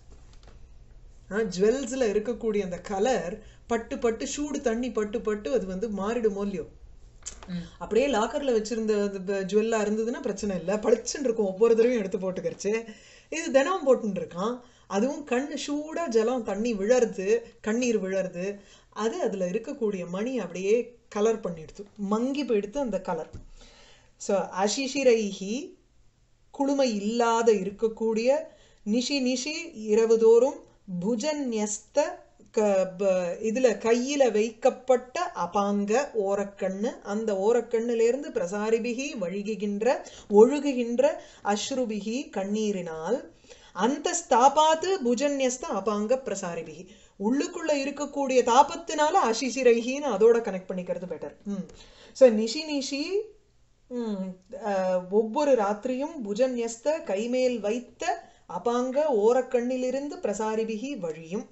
ஜுவல்ஸ்ல இருக்கக்கூடிய அந்த கலர் பட்டு பட்டு சூடு தண்ணி பட்டு பட்டு அது வந்து மாறிடுமோ இல்லையோ அப்படியே லாக்கர்ல வச்சிருந்த ஜுவல்லா இருந்ததுன்னா பிரச்சனை இல்லை பளிச்சுன்னு இருக்கும் ஒவ்வொரு தடவையும் எடுத்து போட்டுக்கிறச்சு இது தினமும் போட்டுன்னு இருக்கான் அதுவும் கண்ணு சூடா ஜலம் தண்ணி விழருது கண்ணீர் விழருது அது அதுல இருக்கக்கூடிய மணி அப்படியே கலர் பண்ணிடுது மங்கி போயிடுத்து அந்த கலர் ஸோ அசிஷிரைஹி குளுமை இல்லாத இருக்கக்கூடிய நிஷி நிஷி இரவுதோறும் புஜன்யஸ்த க ப- இதுல கையில வைக்கப்பட்ட அபாங்க ஓரக்கண்ணு அந்த ஓரக்கண்ணிலிருந்து பிரசாரிபிகி வழிகுகின்ற ஒழுகுகின்ற அஸ்ருபிகி கண்ணீரினால் அந்த ஸ்தாபாத்து புஜன்யஸ்த அபாங்க பிரசாரிபிகி உள்ளுக்குள்ள இருக்கக்கூடிய தாபத்தினால அசிசிரைகின்னு அதோட கனெக்ட் பண்ணிக்கிறது பெட்டர் ம் ஸோ நிஷி நிஷி ம், அஹ், ஒவ்வொரு ராத்திரியும் புஜன்யஸ்த கைமேல் வைத்த அபாங்க ஓரக்கண்ணிலிருந்து பிரசாரிபிகி வழியும்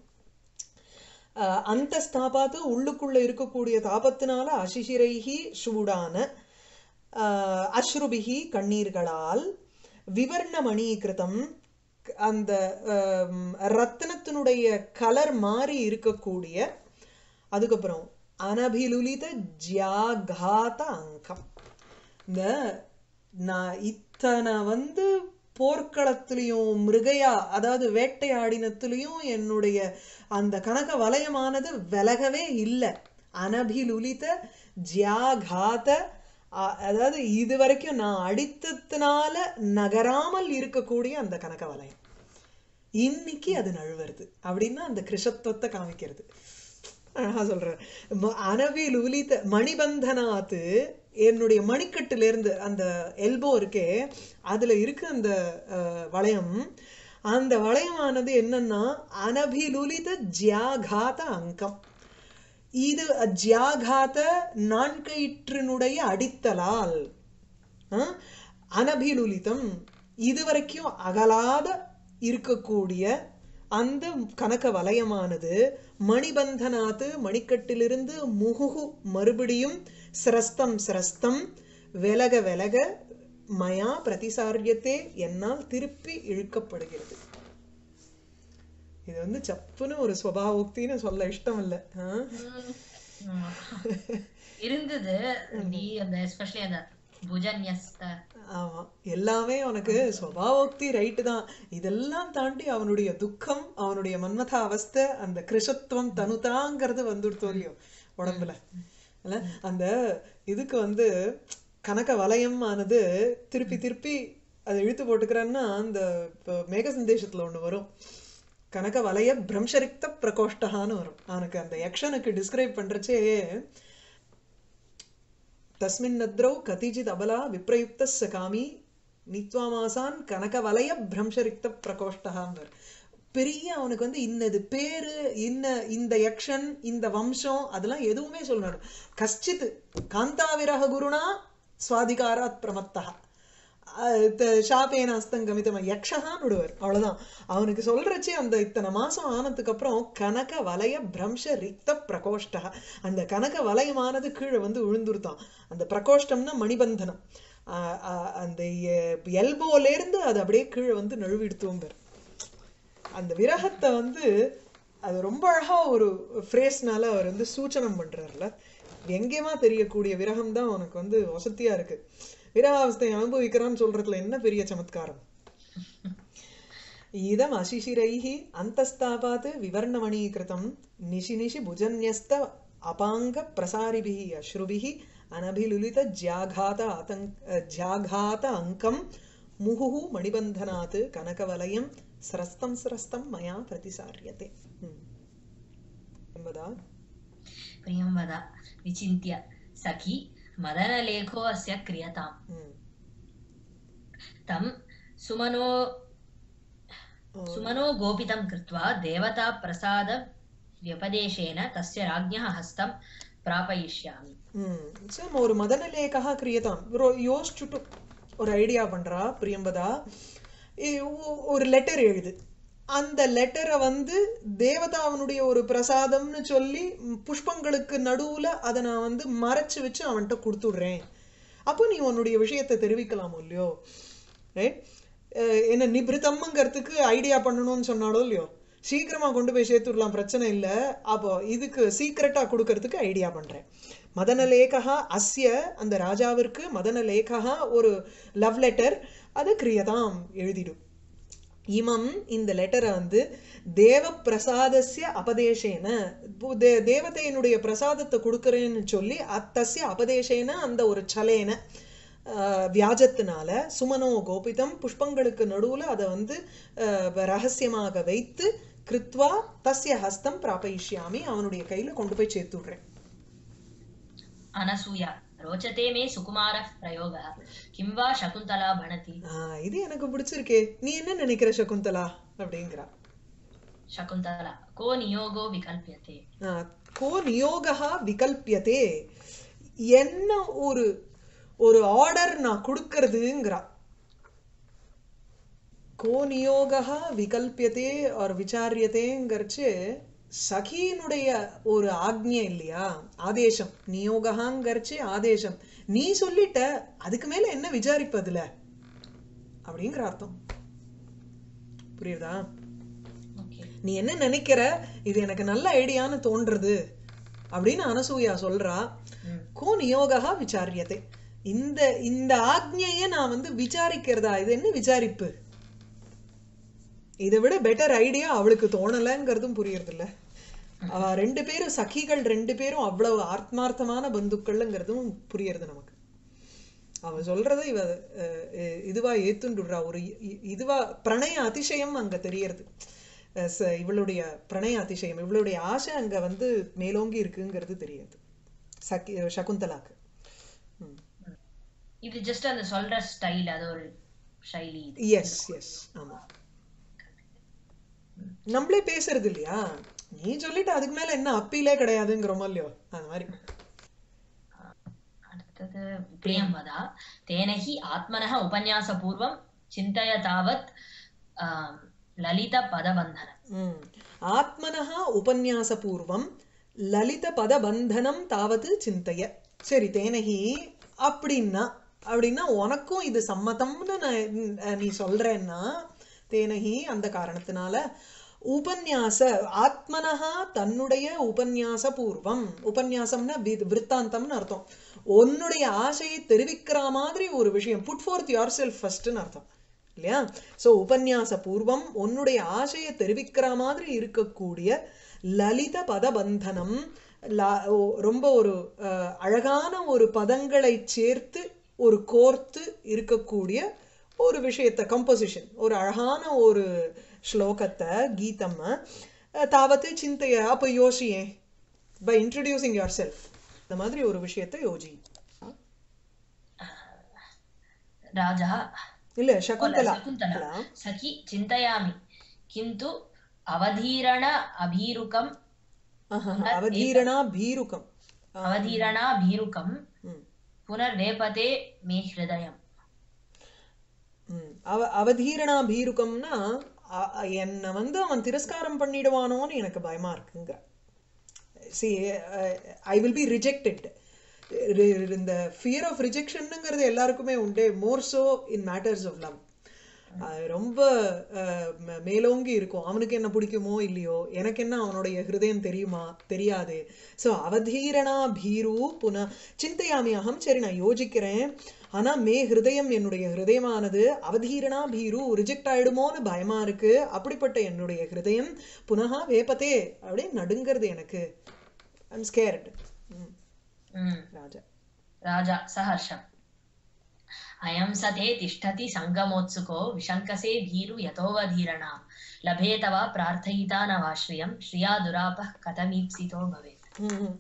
அஹ், அந்த ஸ்தாபாத்து உள்ளுக்குள்ள இருக்கக்கூடிய தாபத்தினால அசிசிரைகி சூடான அஹ், அஸ்ருபிகி கண்ணீர்களால் விவர்ணமணீகிருதம் அந்த அஹ், ரத்தினத்தினுடைய கலர் மாறி இருக்கக்கூடிய அதுக்கப்புறம் அனபிலுலித ஜியாகாத அங்கம் இந்த நான் இத்தனை வந்து போர்க்களத்திலையும் மிருகையா அதாவது வேட்டையாடினத்திலையும் என்னுடைய அந்த கனக வலயமானது விலகவே இல்லை அனபிலுலித ஜியாகாத அ- அதாவது இது வரைக்கும் நான் அடித்ததுனால நகராமல் இருக்கக்கூடிய அந்த கனக வலயம் இன்னைக்கு அது நழுவுறது அப்படின்னா அந்த கிருஷத்துவத்தை காமிக்கிறது அழகா சொல்றேன் ம- அனவில் உலித்த மணிபந்தனாத்து என்னுடைய மணிக்கட்டுல இருந்து அந்த எல்போ இருக்கே அதுல இருக்க அந்த அஹ், வளையம் அந்த வளையமானது என்னன்னா அனபிலுலித ஜியாகாத அங்கம் இது ஜியாகாத நான்கயிற்றினுடைய அடித்தலால் அஹ், அனபிலுலிதம் இதுவரைக்கும் அகலாத இருக்கக்கூடிய அந்த கனக வலயமானது மணிபந்தனாத்து மணிக்கட்டிலிருந்து முகுகு மறுபடியும் சிரஸ்தம் சிரஸ்தம் விலக விலக மயா பிரதிசாரியத்தே என்னால் திருப்பி இழுக்கப்படுகிறது இது வந்து சப்புன்னு ஒரு சுபாவோக்தின்னு சொல்ல இஷ்டம் இல்லை ஆ? ஆமா. இருந்தது டி அந்த எஸ்பெஷலி அந்த புஜன்யஸ்த ஆமா எல்லாமே அவனுக்கு சுபாவோக்தி ரைட்டு தான் இதெல்லாம் தாண்டி அவனுடைய துக்கம் அவனுடைய மன்மத அவஸ்தை அந்த கிருஷத்துவம் தனுதாங்கிறது வந்துடுத்தோ இல்லையோ உடம்புல இல்ல அந்த இதுக்கு வந்து கனக வலயம் ஆனது திருப்பி திருப்பி அதை இழுத்து போட்டுக்கிறேன்னா அந்த இப்போ மேக சந்தேஷத்துல ஒண்ணு வரும் கனக வலய பிரம்சரிக்த பிரகோஷ்டகான்னு வரும் அவனுக்கு அந்த யக்ஷனுக்கு டிஸ்கிரைப் பண்றச்சே தஸ்மின் நத்ரௌ கதிஜித் அபலா விப்ரயுக்தஸ்ஸ காமி நித்வாமாசான் கனகவலய பிரம்சரிக்த பிரகோஷ்டகாம்பர் பெரிய அவனுக்கு வந்து இன்னது பேரு இன்ன இந்த யக்ஷன் இந்த வம்சம் அதெல்லாம் எதுவுமே சொல்லணும் கஷ்டித் காந்தாவிரக குருணா சுவாதிகாராத் பிரமத்தா ஷாப்பேன அஸ்தங்கமிதம் யக்ஷகான்னு விடுவார் அவ்வளவுதான் அவனுக்கு சொல்றச்சே அந்த இத்தனை மாசம் ஆனதுக்கு அப்புறம் கனக வலய பிரம்ச ரிக்த பிரகோஷ்டா அந்த கனக வலயமானது கீழே வந்து விழுந்துருத்தான் அந்த பிரகோஷ்டம்னா மணிபந்தனம் ஆஹ் ஆஹ் அந்த எல்போல இருந்து அது அப்படியே கீழே வந்து நழுவிடுத்துவம்பர் அந்த விரகத்தை வந்து அது ரொம்ப அழகா ஒரு ஃப்ரேஸ்னால அவர் வந்து சூச்சனம் பண்றாருல எங்கேயுமா தெரியக்கூடிய விரகம் தான் உனக்கு வந்து வசதியா இருக்கு விரகாவஸ்தை அனுபவிக்கிறான்னு சொல்றதுல என்ன பெரிய சமத்காரம் இதம் அசிசிரைः அந்தஸ்தாபாத் விவர்ணமணீகிருதம் நிஷி நிஷி புஜன்யஸ்த அபாங்க பிரசாரிபிः அஸ்ருபிः அனபிலுலித ஜாகாத ஆதங்க ஜாகாத அங்கம் முகுः மணிபந்தனாத் கனகவலயம் ஸ்ரஸ்தம் ஸ்ரஸ்தம் மயா பிரதிசாரியते ம். என்பதா प्रियं वद विचिन्त्य सखी मदनलेखो अस्य क्रियताम् ம். तं सुमनो सुमनो गोपितं कृत्वा देवताप्रसाद व्यपदेशेन तस्य राज्ञः हस्तं प्रापयिष्यामि ம் சரி நம்ம ஒரு மதனலேகா கிரியதாம் ஒரு யோசிச்சுட்டு ஒரு ஐடியா பண்றா பிரியம்பதா இ- ஒ- ஒரு லெட்டர் எழுது அந்த லெட்டரை வந்து தேவதாவனுடைய ஒரு பிரசாதம்னு சொல்லி ம், புஷ்பங்களுக்கு நடுவுல அதை நான் வந்து மறைச்சு வச்சு அவன்கிட்ட கொடுத்துடுறேன் அப்போ நீ உன்னுடைய விஷயத்தை தெரிவிக்கலாம் இல்லையோ ரைட் என்ன நிபிருத்தம்ங்கிறதுக்கு ஐடியா பண்ணணும்னு சொன்னாலோ இல்லையோ சீக்கிரமா கொண்டு போய் சேர்த்துடலாம் பிரச்சனை இல்லை அப்போ இதுக்கு சீக்கிரட்டா கொடுக்கறதுக்கு ஐடியா பண்றேன் மதனலேகா அஸ்ய அந்த ராஜாவிற்கு மதனலேகா ஒரு லவ் லெட்டர் அது கிரியதாம் எழுதிடும் இமம் இந்த லெட்டரை வந்து தேவ பிரசாதஸ்ய அபதேசேன இப்போ தே- தேவதையினுடைய பிரசாதத்தை கொடுக்கறேன்னு சொல்லி அத்தஸ்ய அபதேசேன அந்த ஒரு சலேன ஆஹ், வியாஜத்தினால சுமனோ கோபிதம் புஷ்பங்களுக்கு நடுவுல அதை வந்து ஆஹ், ரகசியமாக வைத்து கிருத்வா தஸ்ய ஹஸ்தம் பிராபயிஷ்யாமி அவனுடைய கையில கொண்டு போய் சேர்த்து விடுறேன் अनसूया रोचते मे सुकुमारः प्रयोगः किं वा शकुन्तला भणति ஆஹ், இது எனக்கு பிடிச்சிருக்கே நீ என்ன நினைக்கிற சகுந்தலா அப்படிங்கிறா शकुन्तला को नियोगो विकल्प्यते ஆஹ், கோ நியோகா விகல்பியதே என்ன ஒரு ஒரு ஆர்டர் நான் கொடுக்கறதுங்கிறா கோ நியோகா விகல்பியதே ஒரு விசாரியத்தேங்கிறச்சு சகியினுடைய ஒரு ஆக்ஞை இல்லையா ஆதேசம் நியோகாங்கிறச்சு ஆதேசம் நீ சொல்லிட்ட அதுக்கு மேல என்ன விசாரிப்பதுல அப்படிங்கிற அர்த்தம் புரியுதா ओके நீ என்ன நினைக்கிற இது எனக்கு நல்ல ஐடியான்னு தோன்றது அப்படின்னு அனசூயா சொல்றா ம். கோ நியோகா விசாரியத்தை இந்த இந்த ஆக்ஞையை நான் வந்து விசாரிக்கிறதா இது என்ன விசாரிப்பு இதை விட பெட்டர் ஐடியா அவளுக்கு தோணலைங்கிறதும் புரியுறது இல்ல அவ ரெண்டு பேரும் சகிகள் ரெண்டு பேரும் அவ்வளவு ஆத்மார்த்தமான பந்துக்கள்ங்கிறதும் புரியுறது நமக்கு அவ சொல்றதை இவ அஹ், அஹ், இதுவா ஏத்துண்டுடுறா ஒரு இ- இ- இதுவா பிரணய அதிசயம் அங்க தெரியறது அஹ், ச- இவளுடைய பிரணய அதிசயம் இவளுடைய ஆசை அங்க வந்து மேலோங்கி இருக்குங்கிறது தெரியுது சகி சகுந்தலாக்கு ம். இது ஜஸ்ட் அந்த சொல்ற ஸ்டைல் அது ஒரு சைலி இது எஸ் எஸ் ஆமா நம்மளே பேசுறது இல்லையா நீ சொல்லிட்டு அதுக்கு மேல என்ன அப்பீலே கிடையாதுங்கிறோமோ இல்லையோ அந்த மாதிரி அடுத்தது பிரியம் வதா தேன ஹி ஆத்மனः உபன்யாசபூர்வம் சிந்தய தாவத் ஆம், ललितपदबन्धनम् ம். ஆத்மனः உபன்யாசபூர்வம் லலிதபதபந்தனம் தாவது சிந்தைய சரி தேனகி அப்படின்னா அப்படின்னா உனக்கும் இது சம்மதம்னு நான் நீ சொல்றேன்னா தேனகி அந்த காரணத்தினால உபன்யாச ஆத்மனஹா தன்னுடைய உபன்யாச பூர்வம் உபன்யாசம்னா வி- விருத்தாந்தம்னு அர்த்தம் உன்னுடைய ஆசையை தெரிவிக்கிற மாதிரி ஒரு விஷயம் புட் ஃபோர்த் யுவர் செல்ஃப் ஃபர்ஸ்ட்னு அர்த்தம் இல்லையா ஸோ உபன்யாச பூர்வம் உன்னுடைய ஆசையை தெரிவிக்கிற மாதிரி இருக்கக்கூடிய லலித பதபந்தனம் லா- ஓ- ரொம்ப ஒரு அஹ், அழகான ஒரு பதங்களை சேர்த்து ஒரு கோர்த்து இருக்கக்கூடிய ஒரு விஷயத்தை கம்போசிஷன் ஒரு அழகான ஒரு ஸ்லோகத்தை கீதம் அஹ், தாவத்து சிந்தைய அப்போ யோசியே பை இன்ட்ரடியூசிங் யுவர் செல்ஃப் இந்த மாதிரி ஒரு விஷயத்தை யோசி राजा இல்ல சகுந்தலா शकुन्तला सखि चिन्तयामि किन्तु अवधीरण अभीरुकम् ஆஹா, அவதீரணா பீருக்கம் अवधीरणा भीरुकम् ம் पुनर्वेपते मे हृदयम् ம். அவ அவதீரணா பீருக்கம்னா அ- அ- என்னை வந்து அவன் திரஸ்காரம் பண்ணிடுவானோன்னு எனக்கு பயமா இருக்குங்க see I will be rejected இந்த ஃபியர் ஆஃப் ரிஜெக்ஷனுங்கிறது எல்லாருக்குமே உண்டு more so in matters of love ரொம்ப அஹ், ம- மேலோங்கி இருக்கும் அவனுக்கு என்ன பிடிக்குமோ இல்லையோ எனக்கு என்ன அவனுடைய ஹிருதயம் தெரியுமா தெரியாது ஸோ அவதீரணா பீரு புன சிந்தையாமி அகம் சரி நான் யோசிக்கிறேன் ஆனா மே ஹிருதயம் என்னுடைய ஹிருதயமானது அவதீரணா பீரு ரிஜெக்ட் ஆயிடுமோன்னு பயமா இருக்கு அப்படிப்பட்ட என்னுடைய ஹிருதயம் புனகா வேப்பத்தே அப்படியே நடுங்கிறது எனக்கு ஐம் ஸ்கேர்ட் Mm. ராஜா राजा सहर्षम् अयं स ते तिष्ठति सङ्गमोत्सुको विशङ्कसे भीरु यतोऽवधीरणां लभेत वा प्रार्थयिता न वा श्रियं श्रिया दुरापः कथमीप्सितो भवेत् ம்ம்.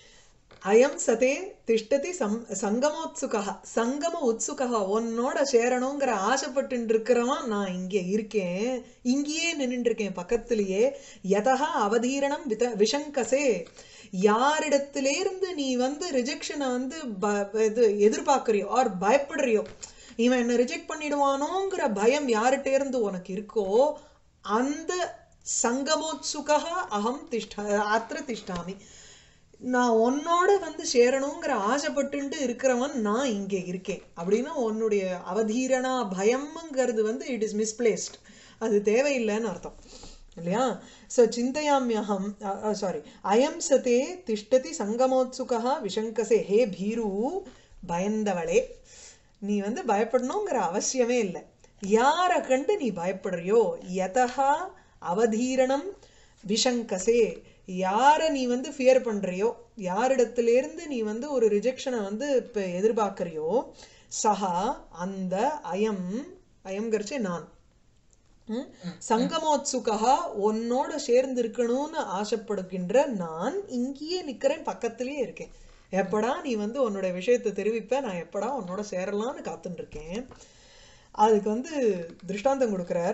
அயம் சதே திஷ்டதி சம் சங்கமோத்சுகா சங்கம உத்சுகா உன்னோட சேரணுங்கிற ஆசைப்பட்டு இருக்கிறவன் நான் இங்க இருக்கேன் இங்கேயே நின்னுட்டு இருக்கேன் பக்கத்திலேயே யதா அவதீரணம் வித விஷங்கசே யாரிடத்திலேருந்து நீ வந்து ரிஜெக்ஷனை வந்து ப- இது எதிர்பார்க்கறியோ ஆர் பயப்படுறியோ இவன் என்ன ரிஜெக்ட் பண்ணிடுவானோங்கிற பயம் யார்கிட்ட இருந்து உனக்கு இருக்கோ அந்த சங்கமோத்சுகா அகம் திஷ்ட அத்திர திஷ்டாமி நான் உன்னோட வந்து சேரணுங்கிற ஆசைப்பட்டுட்டு இருக்கிறவன் நான் இங்கே இருக்கேன் அப்படின்னா உன்னுடைய அவதீரணா பயம்ங்கிறது வந்து இட் இஸ் மிஸ்பிளேஸ்ட் அது தேவையில்லைன்னு அர்த்தம் இல்லையா ஸோ சிந்தையாமியகம் சாரி அயம் சதே திஷ்டதி சங்கமோத்சுகா விஷங்கசே ஹே பீரு பயந்தவளே நீ வந்து பயப்படணுங்கிற அவசியமே இல்லை யாரை கண்டு நீ பயப்படுறியோ யதா அவதீரணம் விஷங்கசே யாரை நீ வந்து ஃபியர் பண்றியோ யாரிடத்திலேருந்து நீ வந்து ஒரு ரிஜெக்ஷனை வந்து இப்போ எதிர்பார்க்கறியோ சஹா அந்த அயம் அயம்ங்கிறச்சே நான் ம்? சங்கமோத்சுகா உன்னோட சேர்ந்து இருக்கணும்னு ஆசைப்படுகின்ற நான் இங்கேயே நிக்கிறேன் பக்கத்திலேயே இருக்கேன் எப்படா நீ வந்து உன்னோட விஷயத்தை தெரிவிப்ப நான் எப்படா உன்னோட சேரலாம்னு காத்துட்டு இருக்கேன் அதுக்கு வந்து திருஷ்டாந்தம் கொடுக்கிறார்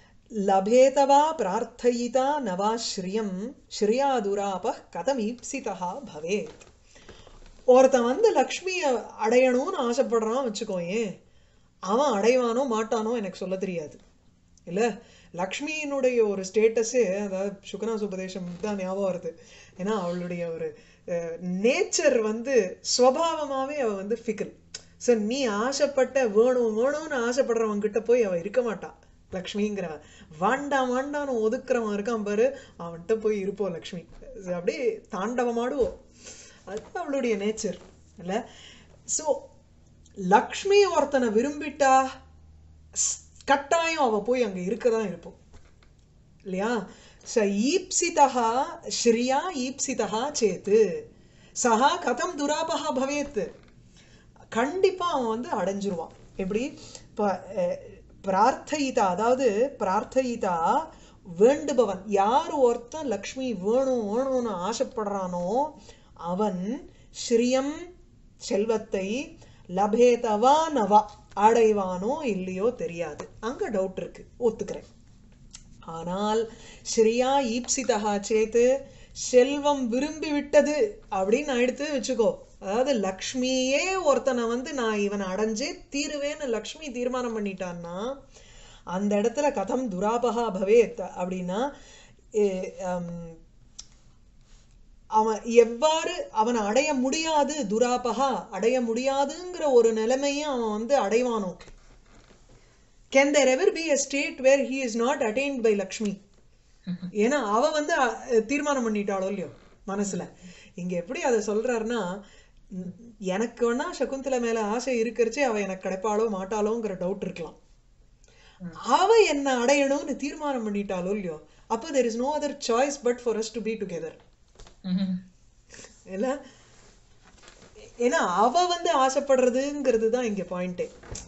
லபேதவா பிரார்த்தயிதா நவா ஸ்ரீயம் ஸ்ரீயா துராப கதம் ஈப்சிதா பவேத் ஒருத்தன் வந்து லக்ஷ்மியை அடையணும்னு ஆசைப்படுறான் வச்சுக்கோயேன் அவன் அடைவானோ மாட்டானோ எனக்கு சொல்ல தெரியாது இல்ல லக்ஷ்மியினுடைய ஒரு ஸ்டேட்டஸே அதாவது சுகநாஸ் உபதேசம் தான் ஞாபகம் வருது ஏன்னா அவளுடைய ஒரு நேச்சர் வந்து ஸ்வபாவமாவே அவ வந்து ஃபிக்கல் ஸோ நீ ஆசைப்பட்ட வேணும் வேணும்னு ஆசைப்படுறவங்க கிட்ட போய் அவ இருக்க மாட்டான் லக்ஷ்மிங்கிறவன் வாண்டாம் வாண்டான்னு ஒதுக்குறவன் இருக்கான் பாரு அவன்கிட்ட போய் இருப்போம் லக்ஷ்மி அப்படியே தாண்டவமாடுவோம் அது அவளுடைய நேச்சர் இல்ல ஸோ லக்ஷ்மி ஒருத்தனை விரும்பிட்டா ஸ்- கட்டாயம் அவ போய் அங்க இருக்கதான் இருப்போம் இல்லையா ச ஈப்சிதா ஸ்ரீயா ஈப்சிதா சேத்து சஹா கதம் துராபகா பவேத் கண்டிப்பா அவன் வந்து அடைஞ்சிருவான் எப்படி இப்போ அஹ், பிரார்த்தயிதா அதாவது பிரார்த்தயிதா வேண்டுபவன் யார் ஒருத்தன் லக்ஷ்மி வேணும் வேணும்னு ஆசைப்படுறானோ அவன் ஸ்ரீயம் செல்வத்தை லபேதவா நவா அடைவானோ இல்லையோ தெரியாது அங்க டவுட் இருக்கு ஒத்துக்கிறேன் ஆனால் ஸ்ரீயா ஈப்சிதா சேத்து செல்வம் விரும்பி விட்டது அப்படின்னு எடுத்து வச்சுக்கோ அதாவது லக்ஷ்மியே ஒருத்தனை வந்து நான் இவனை அடைஞ்சே தீருவேன்னு லக்ஷ்மி தீர்மானம் பண்ணிட்டான்னா அந்த இடத்துல கதம் துராபகா பவேத் அப்படின்னா எ- ஹம், அவன் எவ்வாறு அவனை அடைய முடியாது துராபகா அடைய முடியாதுங்கிற ஒரு நிலைமையை அவன் வந்து அடைவானோ can there ever be a state where he is not attained by Lakshmi ஏன்னா அவ வந்து அ, தீர்மானம் பண்ணிட்டாளோ இல்லையோ மனசுல இங்க எப்படி அதை சொல்றாருன்னா ம், எனக்கு வேணா சகுந்தலை மேல ஆசை இருக்கிறச்சே அவ எனக்கு கிடைப்பாளோ மாட்டாளோங்கிற டவுட் இருக்கலாம் அவ என்ன அடையணும்னு தீர்மானம் பண்ணிட்டாளோ இல்லையோ அப்போ there is no other choice but for us to be together ம்ஹும். இல்ல ஏன்னா அவ வந்து ஆசைப்படுறதுங்கிறது தான் இங்க பாயிண்டே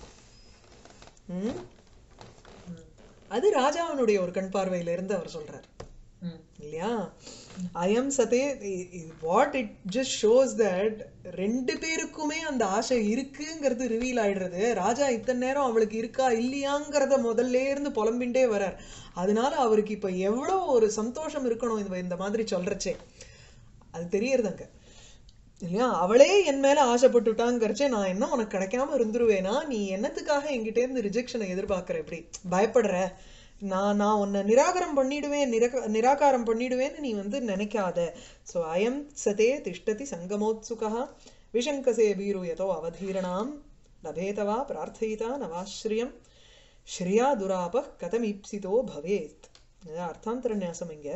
அது ராஜாவினுடைய ஒரு கண் பார்வையில இருந்து அவர் சொல்றார் ம். இல்லையா அயம் சதே what it just shows that ரெண்டு பேருக்குமே அந்த ஆசை இருக்குங்கிறது ரிவீல் ஆயிடுறது ராஜா இத்தனை நேரம் அவளுக்கு இருக்கா இல்லையாங்கிறத முதல்ல இருந்து புலம்பின்டே வரார் அதனால அவருக்கு இப்ப எவ்வளவு ஒரு சந்தோஷம் இருக்கணும் இந்த இந்த மாதிரி சொல்றச்சே அது தெரியறது அங்க இல்லையா அவளே என் மேல ஆசைப்பட்டுட்டாங்கிறச்சே நான் என்ன உனக்கு கிடைக்காம இருந்துருவேனா நீ என்னத்துக்காக என்கிட்ட இருந்து ரிஜெக்ஷனை எதிர்பார்க்கற எப்படி பயப்படுற நான் நான் உன்னை நிராகரம் பண்ணிடுவேன் நிரக நிராகாரம் பண்ணிடுவேன்னு நீ வந்து நினைக்காத ஸோ அயம் சதே திஷ்டதி சங்கமோத்சுகா விஷங்கசே வீரு யதோ அவதீரணாம் லபேதவா பிரார்த்தயிதா நவாஸ்ரியம் ஸ்ரீயா துராப கதமீப்சிதோ பவேத் இது அர்த்தாந்தர நியாசம் இங்க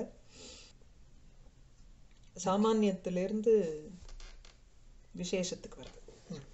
சாமானியத்திலிருந்து விசேஷத்துக்கு வருது ம்.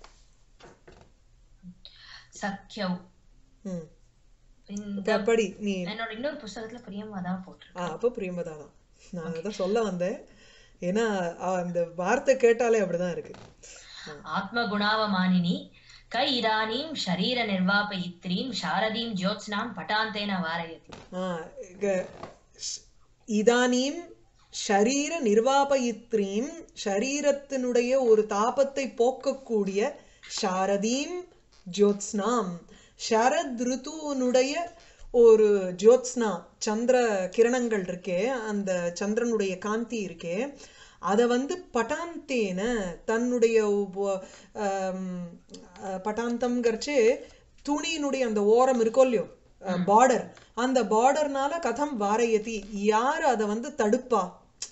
சக்கியவ் ம் இந்த ப- படி நீ என்னோட இன்னொரு புஸ்தகத்துல பிரியமா தான் போட்டிருக்கு ஆ அப்போ பிரியம்பதா தான் நான் அதான் சொல்ல வந்தேன் ஏன்னா அ, அந்த வார்த்தை கேட்டாலே அப்படிதான் இருக்கு ஆத்மகுணாவமானினி कै इदानीं शरीरनिर्वापयित्रीं शारदीं ज्योत्स्नां पटान्तेन वारयति ஆ, க- ஷ்- இதானீம் ஷரீர நிர்வாபயித்ரீம் ஷரீரத்தினுடைய ஒரு தாபத்தை போக்கக்கூடிய சாரதீம் ஜோத்ஸ்னாம் ஷரத் ருத்துவனுடைய ஒரு ஜோத்ஸ்னா சந்திர கிரணங்கள் இருக்கே அந்த சந்திரனுடைய காந்தி இருக்கே அதை வந்து பட்டாந்தேன தன்னுடைய உப- ஆம், அஹ், பட்டாந்தம்ங்கிறச்சு துணியினுடைய அந்த ஓரம் இருக்கோ இல்லையோ பார்டர் அந்த பார்டர்னால கதம் வாரயதி யார் அதை வந்து தடுப்பா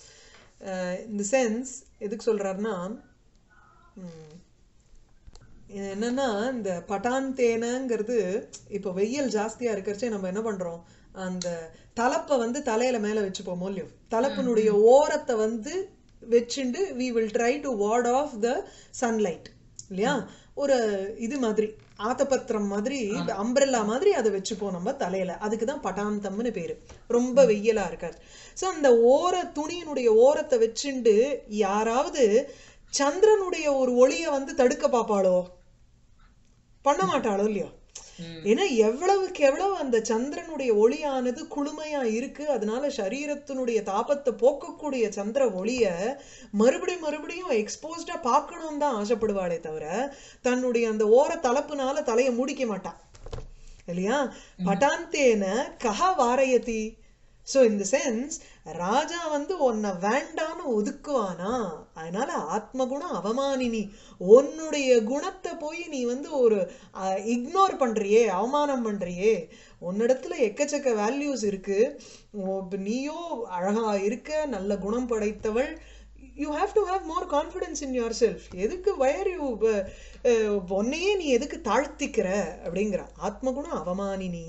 இந்த சென்ஸ் எதுக்கு சொல்றாருன்னா ம், இது என்னன்னா இந்த பட்டாந்தேனங்கிறது இப்போ வெயில் ஜாஸ்தியா இருக்கிறச்சே நம்ம என்ன பண்றோம் அந்த தலப்பை வந்து தலையில மேல வச்சுப்போமோ இல்லையோ தலப்பினுடைய ஓரத்தை வந்து வச்சுண்டு we will try to ward off the sunlight இல்லையா ஒரு இது மாதிரி ஆத்தபத்திரம் மாதிரி அம்பிரல்லா மாதிரி அதை வச்சுப்போம் நம்ம தலையில அதுக்கு தான் பட்டாந்தம்னு பேரு ரொம்ப வெயிலா இருக்காது ஸோ அந்த ஓர துணியினுடைய ஓரத்தை வச்சுண்டு யாராவது சந்திரனுடைய ஒரு ஒளியை வந்து தடுக்க பாப்பாளோ பண்ண மாட்டாளோ இல்லையோ ஏன்னா எவ்வளவுக்கு எவ்வளவு அந்த சந்திரனுடைய ஒளியானது குளுமையா இருக்கு அதனால சரீரத்தினுடைய தாபத்தை போக்கக்கூடிய சந்திர ஒளிய மறுபடியும் மறுபடியும் எக்ஸ்போஸ்டா பார்க்கணும் தான் ஆசைப்படுவாளே தவிர தன்னுடைய அந்த ஓர தலப்புனால தலையை மூடிக்க மாட்டா இல்லையா பட்டாந்தேன கஹ வாரயதி சோ இந்த சென்ஸ் ராஜா வந்து உன்னை வேண்டான்னு ஒதுக்குவானா அதனால ஆத்மகுணம் அவமானினி உன்னுடைய குணத்தை போய் நீ வந்து ஒரு இக்னோர் பண்றியே அவமானம் பண்றியே உன்னிடத்துல எக்கச்சக்க வேல்யூஸ் இருக்கு உன் நீயோ அழகா இருக்க நல்ல குணம் படைத்தவள் you have to have more confidence in yourself எதுக்கு வயர் யூ உன்னையே நீ எதுக்கு தாழ்த்திக்கிற அப்படிங்கிற ஆத்மகுணம் அவமானினி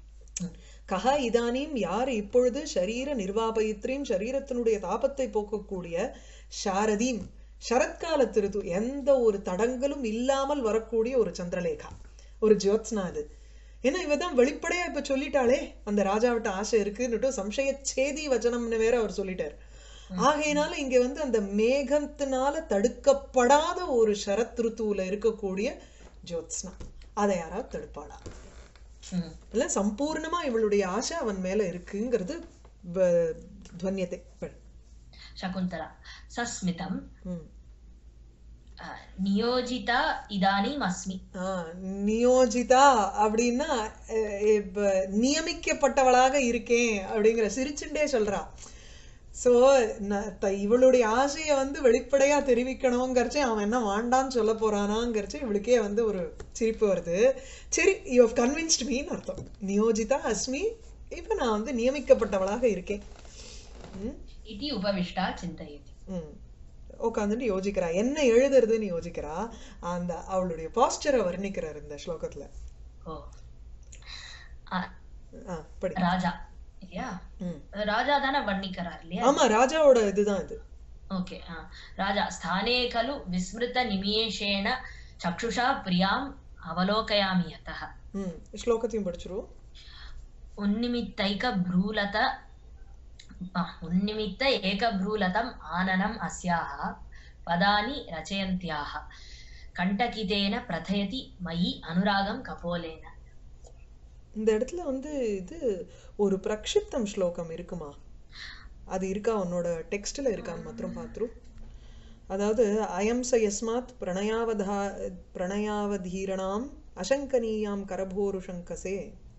கஹ இதானீம் யார் இப்பொழுது ஷரீர நிர்வாபயித்ரீம் ஷரீரத்தினுடைய தாபத்தை போக்கக்கூடிய சாரதீம் சரத்கால திருது எந்த ஒரு தடங்களும் இல்லாமல் வரக்கூடிய ஒரு சந்திரலேகா ஒரு ஜோத்ஸ்னா அது ஏன்னா இவ தான் வெளிப்படையா இப்ப சொல்லிட்டாளே அந்த ராஜாவிட்ட ஆசை இருக்குன்னுட்டு சம்சய சேதி வச்சனம்னு வேற அவர் சொல்லிட்டார் ஆகையினால இங்க வந்து அந்த மேகத்தினால தடுக்கப்படாத ஒரு சரத் ருத்துவுல இருக்கக்கூடிய ஜோத்ஸ்னா அதை யாராவது தடுப்பாளா ம். இல்ல சம்பூர்ணமா இவளுடைய ஆசை அவன் மேல இருக்குங்கிறது வ- துவன்யத்தை படி. शकुन्तला सस्मितम् ம். अ, नियोजिता इदानीम् अस्मि ஆ, நியோஜிதா அப்படின்னா அஹ், இப்ப நியமிக்கப்பட்டவளாக இருக்கேன் அப்படிங்கிற சிரிச்சுண்டே சொல்றா சோ இவளுடைய ஆசையை வந்து வெளிப்படையா தெரிவிக்கணுங்கிறச்சு அவன் என்ன வாண்டான்னு சொல்ல போறானாங்கிறச்சு இவளுக்கே வந்து ஒரு சிரிப்பு வருது சரி யூ கன்வின்ஸ்ட் மீன்னு அர்த்தம் நியோஜிதா அஸ்மி இப்ப நான் வந்து நியமிக்கப்பட்டவளாக இருக்கேன் ம் इति उपविष्टा चिन्तयति ம் உட்காந்துட்டு யோசிக்கிறா என்ன எழுதுறதுன்னு யோசிக்கிறா அந்த அவளுடைய பாஸ்டரை வர்ணிக்கிறார் இந்த ஸ்லோகத்துல ओ आ, ஆ படி ராஜா இல்லையா ம் ராஜா தானே வர்ணிக்கிறார் இல்லையா ஆமா ராஜாவோட இதுதான் இது ओके हा राजा स्थाने खलु विस्मृतनिमेषेण चक्षुषा प्रियाम् अवलोकयामि यतः ம் ஸ்லோகத்தையும் படிச்சிருவோம் उन्निमित्तैकभ्रूलत आ, उन्निमित्त एकभ्रूलतम् आननम् अस्याः पदानि रचयन्त्याः कण्टकितेन प्रथयति मयि अनुरागं कपोलेन இந்த இடத்துல வந்து இது ஒரு பிரக்ஷிப்தம் ஸ்லோகம் இருக்குமா அது இருக்கா உன்னோட டெக்ஸ்ட்ல இருக்கான்னு மாத்திரம் பாத்துரு அதாவது அயம் ச யஸ்மாத் பிரணயாவதா பிரணயாவதீரணாம் அசங்கனீயாம் கரபோருஷங்கசே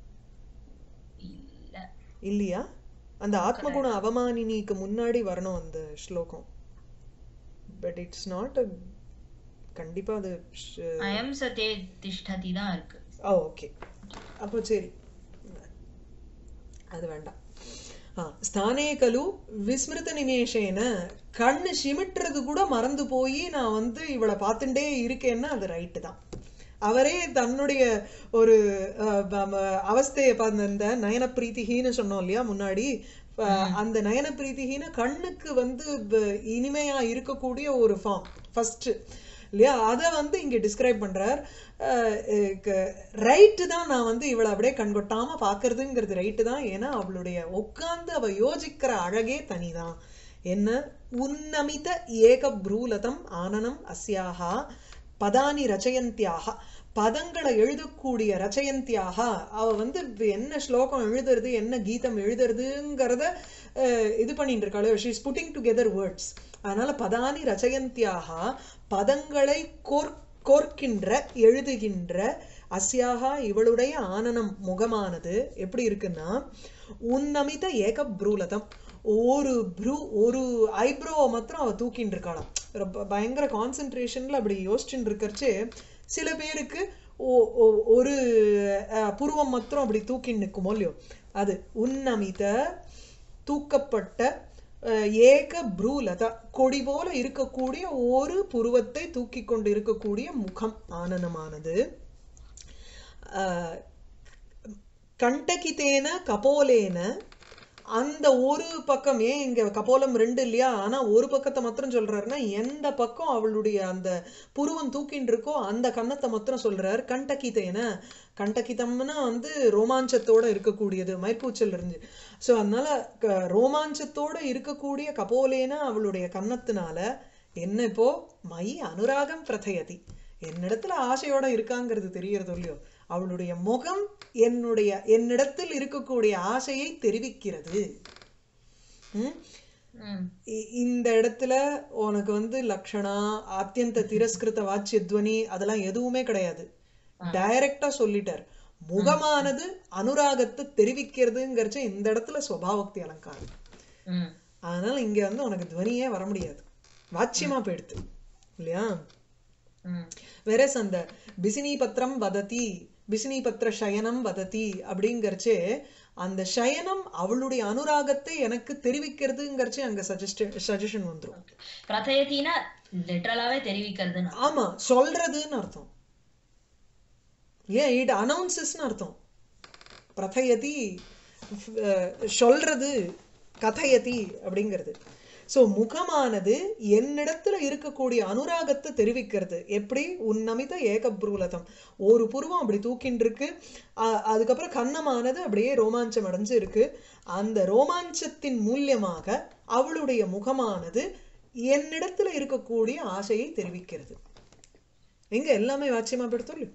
இல்ல இல்லையா அந்த ஆத்மகுண அவமானினிக்கு முன்னாடி வரணும் அந்த ஸ்லோகம் பட் இட்ஸ் நாட் கண்டிப்பா அது ஷ- அயம் சதே திஷ்டதி தான் இருக்கு ஆ ஓகே அப்போ சரி அது வேண்டாம் ஆ ஸ்தானே கலு விஸ்மிருத நிமேஷேன கண்ணு சிமிட்டுறது கூட மறந்து போய் நான் வந்து இவளை பார்த்துட்டே இருக்கேன்னா அது ரைட்டு தான் அவரே தன்னுடைய ஒரு அஹ், ப- ம- அவஸ்தையை பார்த்த இந்த நயன பிரீத்திகின்னு சொன்னோம் இல்லையா முன்னாடி அஹ், அந்த நயன பிரீத்திகின்னு கண்ணுக்கு வந்து ப- இனிமையா இருக்கக்கூடிய ஒரு ஃபார்ம் ஃபர்ஸ்ட் இல்லையா அதை வந்து இங்க டிஸ்கிரைப் பண்றார் ரைட்டு தான் நான் வந்து இவளை அப்படியே கண்கொட்டாம பாக்குறதுங்கிறது ரைட்டு தான் ஏன்னா அவளுடைய உட்கார்ந்து அவ யோசிக்கிற அழகே தனிதான் என்ன உன்னமித ஏக ப்ரூலதம் ஆனனம் அஸ்யாஹா பதானி ரச்சயந்தியாக பதங்களை எழுதக்கூடிய ரச்சயந்தியாக அவ வந்து இப்ப என்ன ஸ்லோகம் எழுதுறது என்ன கீதம் எழுதுறதுங்கிறத அஹ், இது பண்ணிட்டு இருக்காளோ ஷீஸ் புட்டிங் டுகெதர் வேர்ட்ஸ் அதனால பதானி ரச்சயந்தியாக பதங்களை கோர் கோர்க்கின்ற எழுதுகின்ற அஸ்யாகா இவளுடைய ஆனனம் முகமானது எப்படி இருக்குன்னா உன்னமித ஏக ப்ரூலதம் ஒரு ப்ரூ ஒரு ஐப்ரோவை மாத்திரம் அவ தூக்கின்னு இருக்காளாம் ரொம்ப பயங்கர கான்சென்ட்ரேஷன்ல அப்படி யோசிச்சுட்டு இருக்கறச்சு சில பேருக்கு ஓ- ஓ- ஒரு அஹ், புருவம் மாத்திரம் அப்படி தூக்கி நிற்குமோ இல்லையோ அது உன்னமித தூக்கப்பட்ட அஹ், ஏக ப்ரூலதா கொடி போல இருக்கக்கூடிய ஒரு புருவத்தை தூக்கி கொண்டு இருக்கக்கூடிய முகம் ஆனனமானது அஹ், கண்டகிதேன கபோலேன அந்த ஒரு பக்கம் ஏன் இங்க கபோலம் ரெண்டு இல்லையா ஆனா ஒரு பக்கத்தை மாத்திரம் சொல்றாருன்னா எந்த பக்கம் அவளுடைய அந்த புருவம் தூக்கின்னு இருக்கோ அந்த கன்னத்தை மாத்திரம் சொல்றாரு கண்டகிதேன கண்டகிதம்னா வந்து ரோமாஞ்சத்தோட இருக்கக்கூடியது மயிர்பூச்சல் இருந்து சோ அதனால க- ரோமாஞ்சத்தோட இருக்கக்கூடிய கபோலேன அவளுடைய கன்னத்தினால என்ன இப்போ மை அனுராகம் பிரதயதி என்னிடத்துல ஆசையோட இருக்காங்கிறது தெரியறது இல்லையோ அவளுடைய முகம் என்னுடைய என்னிடத்தில் இருக்கக்கூடிய ஆசையை தெரிவிக்கிறது ம்? ம் இ- இந்த இடத்துல உனக்கு வந்து லக்ஷணா அத்தியந்த திரஸ்கிருத வாச்சியத்வனி அதெல்லாம் எதுவுமே கிடையாது டைரக்டா சொல்லிட்டார் முகமானது அனுராகத்தை தெரிவிக்கிறதுங்கிறச்ச இந்த இடத்துல சுபாவக்தி அலங்காரம் ம் அதனால இங்க வந்து உனக்கு துவனியே வர முடியாது வாச்சியமா போயிடுது இல்லையா ம் வேற அந்த பிசினி பத்திரம் வததி பிசினி பத்திர சயனம் வததி அப்படிங்கறச்சே அந்த சயனம் அவளுடைய அனுராகத்தை எனக்கு தெரிவிக்கிறதுங்கிறச்சே அங்க சஜஸ்ட் சஜஷன் வந்துரும் பிரதயத்தினா லிட்டரலாவே தெரிவிக்கிறதுன்னு ஆமா சொல்றதுன்னு அர்த்தம் ஏன் இட் அனௌன்சஸ்னு அர்த்தம் பிரதயதி அஹ், சொல்றது கதையதி அப்படிங்கிறது சோ முகமானது என்னிடத்துல இருக்கக்கூடிய அனுராகத்தை தெரிவிக்கிறது எப்படி உன்னமித ஏகப்ரூலதம் ஒரு புருவம் அப்படி தூக்கின்னு இருக்கு அ- அதுக்கப்புறம் கன்னமானது அப்படியே ரோமாஞ்சம் அடைஞ்சு இருக்கு அந்த ரோமாஞ்சத்தின் மூலியமாக அவளுடைய முகமானது என்னிடத்துல இருக்கக்கூடிய ஆசையை தெரிவிக்கிறது எங்க எல்லாமே வாச்சியமா படுத்தோம்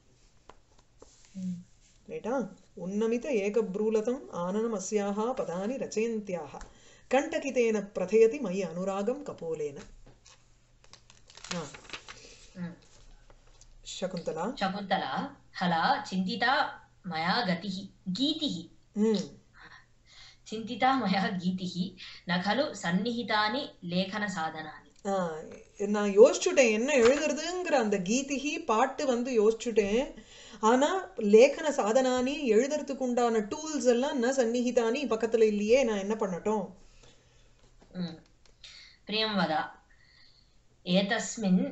ரைட்டா உன்னமித ஏகப்ரூலதம் ஆனனம் அஸ்யாஹா பதானி ரச்சயந்தியாக கண்டகிதேன பிரதயதி மயி அனுராகம் கபோலேன ஆ, ம் சகுந்தலா शकुन्तला हला चिन्तिता मया गतिः गीतिः ம் चिन्तिता मया गीतिः न खलु सन्निहितानि लेखनसाधनानि ஆஹ் நான் யோசிச்சுட்டேன் என்ன எழுதுறதுங்கிற அந்த கீதிகி பாட்டு வந்து யோசிச்சுட்டேன் ஆனா லேखன சாதனானி எழுதுறதுக்கு உண்டான டூல்ஸ் எல்லாம் ந சந்நிகிதானி பக்கத்துல இல்லையே நான் என்ன பண்ணட்டும் Mm. प्रियं वद एतस्मिन्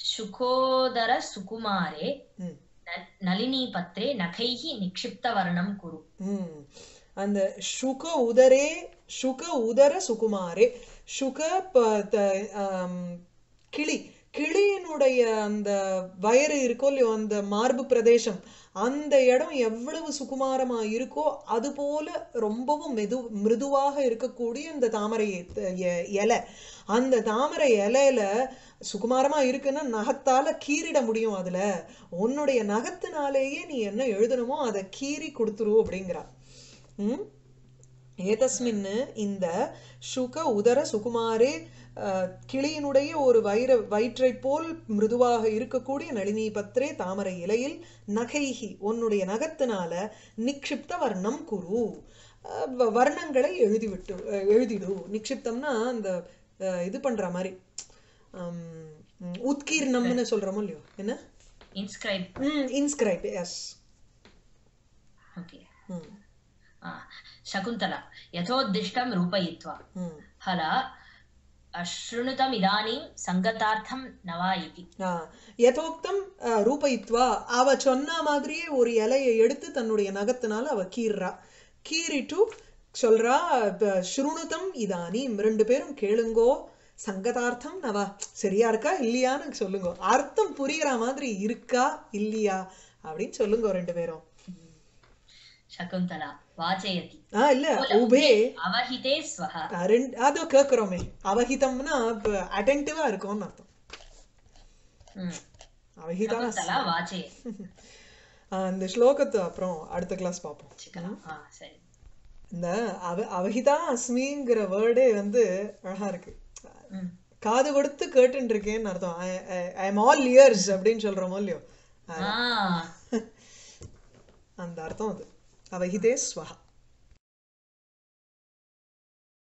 शुकोदरसुकुमारे ம் न- नलिनीपत्रे नखैः निक्षिप्तवर्णं कुरु ம் அந்த சுக உதரே சுக உதர சுகுமாரே சுக ப- த- ஆம், கிளி கிளியினுடைய அந்த வயறு இருக்கோ இல்லையோ அந்த மார்பு பிரதேசம் அந்த இடம் எவ்வளவு சுகுமாரமா இருக்கோ அது போல ரொம்பவும் மெது மிருதுவாக இருக்கக்கூடிய இந்த தாமரை எ- எ- இலை அந்த தாமரை இலையில சுகுமாரமா இருக்குன்னா நகத்தால கீறிட முடியும் அதுல உன்னுடைய நகத்தினாலேயே நீ என்ன எழுதணுமோ அதை கீறி கொடுத்துரு அப்படிங்கிறா ம் ஏதஸ்மின் இந்த சுக உதர சுகுமாரே அஹ், கிளியினுடைய ஒரு வைர வயிற்றை போல் மிருதுவாக இருக்கக்கூடிய நளினி பத்ரே தாமரை இலையில் நகைஹி உன்னுடைய நகத்தினால நிக்ஷிப்த வர்ணம் குரு அஹ், வ- வர்ணங்களை எழுதிவிட்டு அஹ், எழுதிடு நிக்ஷிப்தம்னா அந்த அஹ், இது பண்ற மாதிரி ஹம், உம், உத்கீர்ணம்னு சொல்றோமோ இல்லையோ என்ன इन्स्क्रैब् ம் இன்ஸ்கிரைப் எஸ் ओके ம் आ, शकुन्तला यथोद्दिष्टं रूपयित्वा ம் हला अशृणुतमिदानीं सङ्गतार्थं न वा इति ஆ, யதோக்தம் ஆ, ரூபயித்வா அவ சொன்ன மாதிரியே ஒரு இலையை எடுத்து தன்னுடைய நகத்தினால அவ கீறா கீறிட்டு சொல்றா ப- ஸ்ருணுதம் இதானீம் ரெண்டு பேரும் கேளுங்கோ சங்கதார்த்தம் நவா சரியா இருக்கா இல்லையான்னு சொல்லுங்க அர்த்தம் புரியுற மாதிரி இருக்கா இல்லையா அப்படின்னு சொல்லுங்க ரெண்டு பேரும் शकुन्तला वाचयति ஆ இல்ல உபே अवहिते स्वः ஆ, ரெண்டு அதோ கேக்குறோமே அவஹிதம்னா அட்டென்டிவா இருக்கும்னு அர்த்தம் ம். அவஹிதா शकुन्तला वाचयति ஆ, இந்த ஸ்லோகத்தை அப்புறம் அடுத்த கிளாஸ் பார்ப்போம் चिकला हा सरि இந்த அவ அவஹிதா அஸ்மிங்கிற வேர்டே வந்து அழகா இருக்கு ம். காது கொடுத்து கேட்டுட்டு இருக்கேன்னு அர்த்தம் ஐ எம் ஆல் இயர்ஸ் அப்படின்னு சொல்றோமோ இல்லையோ ஆ அந்த அர்த்தம் அது அவஹிதே ஸ்வஹா